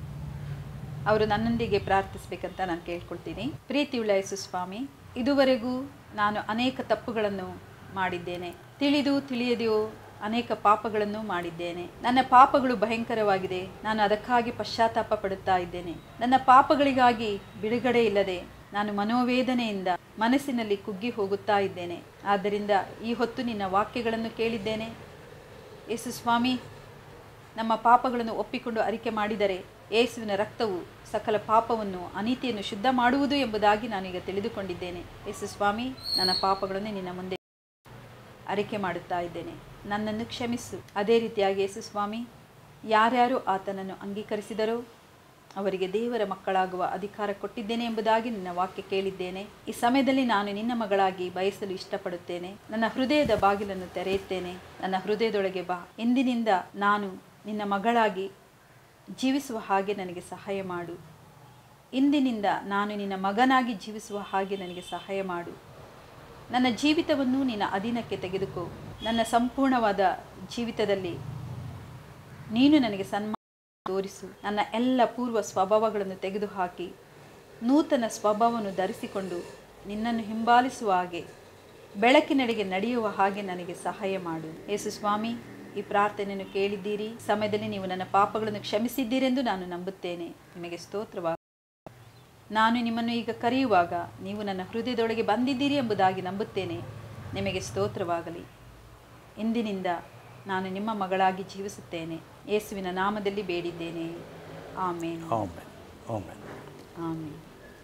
ಅವರು ನನ್ನೊಂದಿಗೆ ಪ್ರಾರ್ಥಿಸ್ಬೇಕಂತ ನಾನು ಕೇಳ್ಕೊಳ್ತೀನಿ ಪ್ರೀತಿಯುಳ್ಳ ಯೇಸು ಸ್ವಾಮಿ ಇದುವರೆಗೂ ನಾನು ಅನೇಕ ತಪ್ಪುಗಳನ್ನು ಮಾಡಿದ್ದೇನೆ ತಿಳಿದು ತಿಳಿಯದೆಯೋ ಅನೇಕ ಪಾಪಗಳನ್ನು ಮಾಡಿದ್ದೇನೆ ನನ್ನ ಪಾಪಗಳು ಭಯಂಕರವಾಗಿದೆ ನಾನು ಅದಕ್ಕಾಗಿ ಪಶ್ಚಾತ್ತಾಪ ಪಡುತ್ತಾ ಇದ್ದೇನೆ ನನ್ನ ಪಾಪಗಳಿಗಾಗಿ ಬಿಡುಗಡೆ ಇಲ್ಲದೆ ನಾನು ಮನೋವೇದನೆಯಿಂದ ಮನಸ್ಸಿನಲ್ಲಿ ಕುಗ್ಗಿ ಹೋಗುತ್ತಾ ಇದ್ದೇನೆ ಆದ್ದರಿಂದ ಈ ಹೊತ್ತು ನಿನ್ನ ವಾಕ್ಯಗಳನ್ನು ಕೇಳಿದ್ದೇನೆ ಯೇಸು ಸ್ವಾಮಿ ನಮ್ಮ ಪಾಪಗಳನ್ನು ಒಪ್ಪಿಕೊಂಡು ಅರಿಕೆ ಮಾಡಿದರೆ ಯೇಸುವಿನ ರಕ್ತವು ಸಕಲ ಪಾಪವನ್ನು ಅನೀತಿಯನ್ನು ಶುದ್ಧ ಮಾಡುವುದು ಎಂಬುದಾಗಿ ನಾನೀಗ ತಿಳಿದುಕೊಂಡಿದ್ದೇನೆ ಯೇಸು ಸ್ವಾಮಿ ನನ್ನ ಪಾಪಗಳನ್ನು ನಿನ್ನ ಮುಂದೆ ಅರಿಕೆ ಮಾಡುತ್ತಾ ಇದ್ದೇನೆ ನನ್ನನ್ನು ಕ್ಷಮಿಸು ಅದೇ ರೀತಿಯಾಗಿ ಯೇಸು ಸ್ವಾಮಿ ಯಾರ್ಯಾರು ಆತನನ್ನು ಅಂಗೀಕರಿಸಿದರೋ ಅವರಿಗೆ ದೇವರ ಮಕ್ಕಳಾಗುವ ಅಧಿಕಾರ ಕೊಟ್ಟಿದ್ದೇನೆ ಎಂಬುದಾಗಿ ನಿನ್ನ ವಾಕ್ಯ ಕೇಳಿದ್ದೇನೆ ಈ ಸಮಯದಲ್ಲಿ ನಾನು ನಿನ್ನ ಮಗಳಾಗಿ ಬಯಸಲು ಇಷ್ಟಪಡುತ್ತೇನೆ ನನ್ನ ಹೃದಯದ ಬಾಗಿಲನ್ನು ತೆರೆಯುತ್ತೇನೆ ನನ್ನ ಹೃದಯದೊಳಗೆ ಬಾ ಎಂದಿನಿಂದ ನಾನು ನಿನ್ನ ಮಗಳಾಗಿ ಜೀವಿಸುವ ಹಾಗೆ ನನಗೆ ಸಹಾಯ ಮಾಡು ಇಂದಿನಿಂದ ನಾನು ನಿನ್ನ ಮಗನಾಗಿ ಜೀವಿಸುವ ಹಾಗೆ ನನಗೆ ಸಹಾಯ ಮಾಡು ನನ್ನ ಜೀವಿತವನ್ನು ನಿನ್ನ ಅಧೀನಕ್ಕೆ ತೆಗೆದುಕೋ ನನ್ನ ಸಂಪೂರ್ಣವಾದ ಜೀವಿತದಲ್ಲಿ ನೀನು ನನಗೆ ಸನ್ಮಾನ ತೋರಿಸು ನನ್ನ ಎಲ್ಲ ಪೂರ್ವ ಸ್ವಭಾವಗಳನ್ನು ತೆಗೆದುಹಾಕಿ ನೂತನ ಸ್ವಭಾವವನ್ನು ಧರಿಸಿಕೊಂಡು ನಿನ್ನನ್ನು ಹಿಂಬಾಲಿಸುವ ಹಾಗೆ ಬೆಳಕಿನೆಡೆಗೆ ನಡೆಯುವ ಹಾಗೆ ನನಗೆ ಸಹಾಯ ಮಾಡು ಯೇಸು ಸ್ವಾಮಿ ಈ ಪ್ರಾರ್ಥನೆಯನ್ನು ಕೇಳಿದ್ದೀರಿ ಸಮಯದಲ್ಲಿ ನೀವು ನನ್ನ ಪಾಪಗಳನ್ನು ಕ್ಷಮಿಸಿದ್ದೀರೆಂದು ನಾನು ನಂಬುತ್ತೇನೆ ನಿಮಗೆ ಸ್ತೋತ್ರವಾಗ ನಾನು ನಿಮ್ಮನ್ನು ಈಗ ಕರೆಯುವಾಗ ನೀವು ನನ್ನ ಹೃದಯದೊಳಗೆ ಬಂದಿದ್ದೀರಿ ಎಂಬುದಾಗಿ ನಂಬುತ್ತೇನೆ ನಿಮಗೆ ಸ್ತೋತ್ರವಾಗಲಿ ಇಂದಿನಿಂದ ನಾನು ನಿಮ್ಮ ಮಗಳಾಗಿ ಜೀವಿಸುತ್ತೇನೆ ಯೇಸುವಿನ ನಾಮದಲ್ಲಿ ಬೇಡಿದ್ದೇನೆ ಆಮೇನ್ ಆಮೇನ್ ಆಮೇನ್ ಆಮೇನ್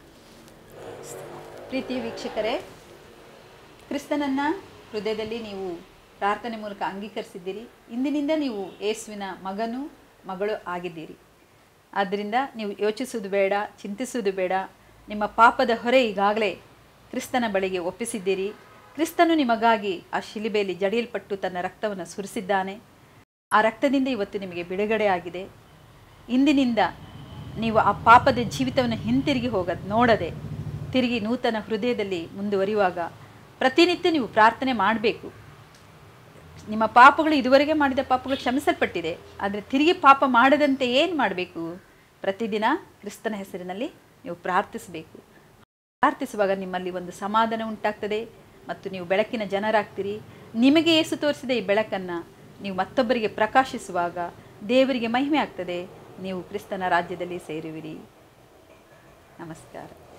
ಪ್ರೀತಿಯ ವೀಕ್ಷಕರೇ ಕ್ರಿಸ್ತನನ್ನ ಹೃದಯದಲ್ಲಿ ನೀವು ಪ್ರಾರ್ಥನೆ ಮೂಲಕ ಅಂಗೀಕರಿಸಿದ್ದೀರಿ ಇಂದಿನಿಂದ ನೀವು ಯೇಸುವಿನ ಮಗನು ಮಗಳು ಆಗಿದ್ದೀರಿ ಆದ್ದರಿಂದ ನೀವು ಯೋಚಿಸುವುದು ಬೇಡ ಚಿಂತಿಸುವುದು ಬೇಡ ನಿಮ್ಮ ಪಾಪದ ಹೊರೆ ಈಗಾಗಲೇ ಕ್ರಿಸ್ತನ ಬಳಿಗೆ ಒಪ್ಪಿಸಿದ್ದೀರಿ ಕ್ರಿಸ್ತನು ನಿಮಗಾಗಿ ಆ ಶಿಲಿಬೆಯಲ್ಲಿ ಜಡಿಯಲ್ಪಟ್ಟು ತನ್ನ ರಕ್ತವನ್ನು ಸುರಿಸಿದ್ದಾನೆ ಆ ರಕ್ತದಿಂದ ಇವತ್ತು ನಿಮಗೆ ಬಿಡುಗಡೆ ಆಗಿದೆ ಇಂದಿನಿಂದ ನೀವು ಆ ಪಾಪದ ಜೀವಿತವನ್ನು ಹಿಂತಿರುಗಿ ಹೋಗದ್ ನೋಡದೆ ತಿರುಗಿ ನೂತನ ಹೃದಯದಲ್ಲಿ ಮುಂದುವರಿಯುವಾಗ ಪ್ರತಿನಿತ್ಯ ನೀವು ಪ್ರಾರ್ಥನೆ ಮಾಡಬೇಕು ನಿಮ್ಮ ಪಾಪಗಳು ಇದುವರೆಗೆ ಮಾಡಿದ ಪಾಪಗಳು ಕ್ಷಮಿಸಲ್ಪಟ್ಟಿದೆ ಆದರೆ ತಿರುಗಿ ಪಾಪ ಮಾಡದಂತೆ ಏನು ಮಾಡಬೇಕು ಪ್ರತಿದಿನ ಕ್ರಿಸ್ತನ ಹೆಸರಿನಲ್ಲಿ ನೀವು ಪ್ರಾರ್ಥಿಸಬೇಕು ಪ್ರಾರ್ಥಿಸುವಾಗ ನಿಮ್ಮಲ್ಲಿ ಒಂದು ಸಮಾಧಾನ ಉಂಟಾಗ್ತದೆ ಮತ್ತು ನೀವು ಬೆಳಕಿನ ಜನರಾಗ್ತೀರಿ ನಿಮಗೆ ಏಸು ತೋರಿಸಿದ ಈ ಬೆಳಕನ್ನು ನೀವು ಮತ್ತೊಬ್ಬರಿಗೆ ಪ್ರಕಾಶಿಸುವಾಗ ದೇವರಿಗೆ ಮಹಿಮೆ ಆಗ್ತದೆ ನೀವು ಕ್ರಿಸ್ತನ ರಾಜ್ಯದಲ್ಲಿ ಸೇರುವಿರಿ ನಮಸ್ಕಾರ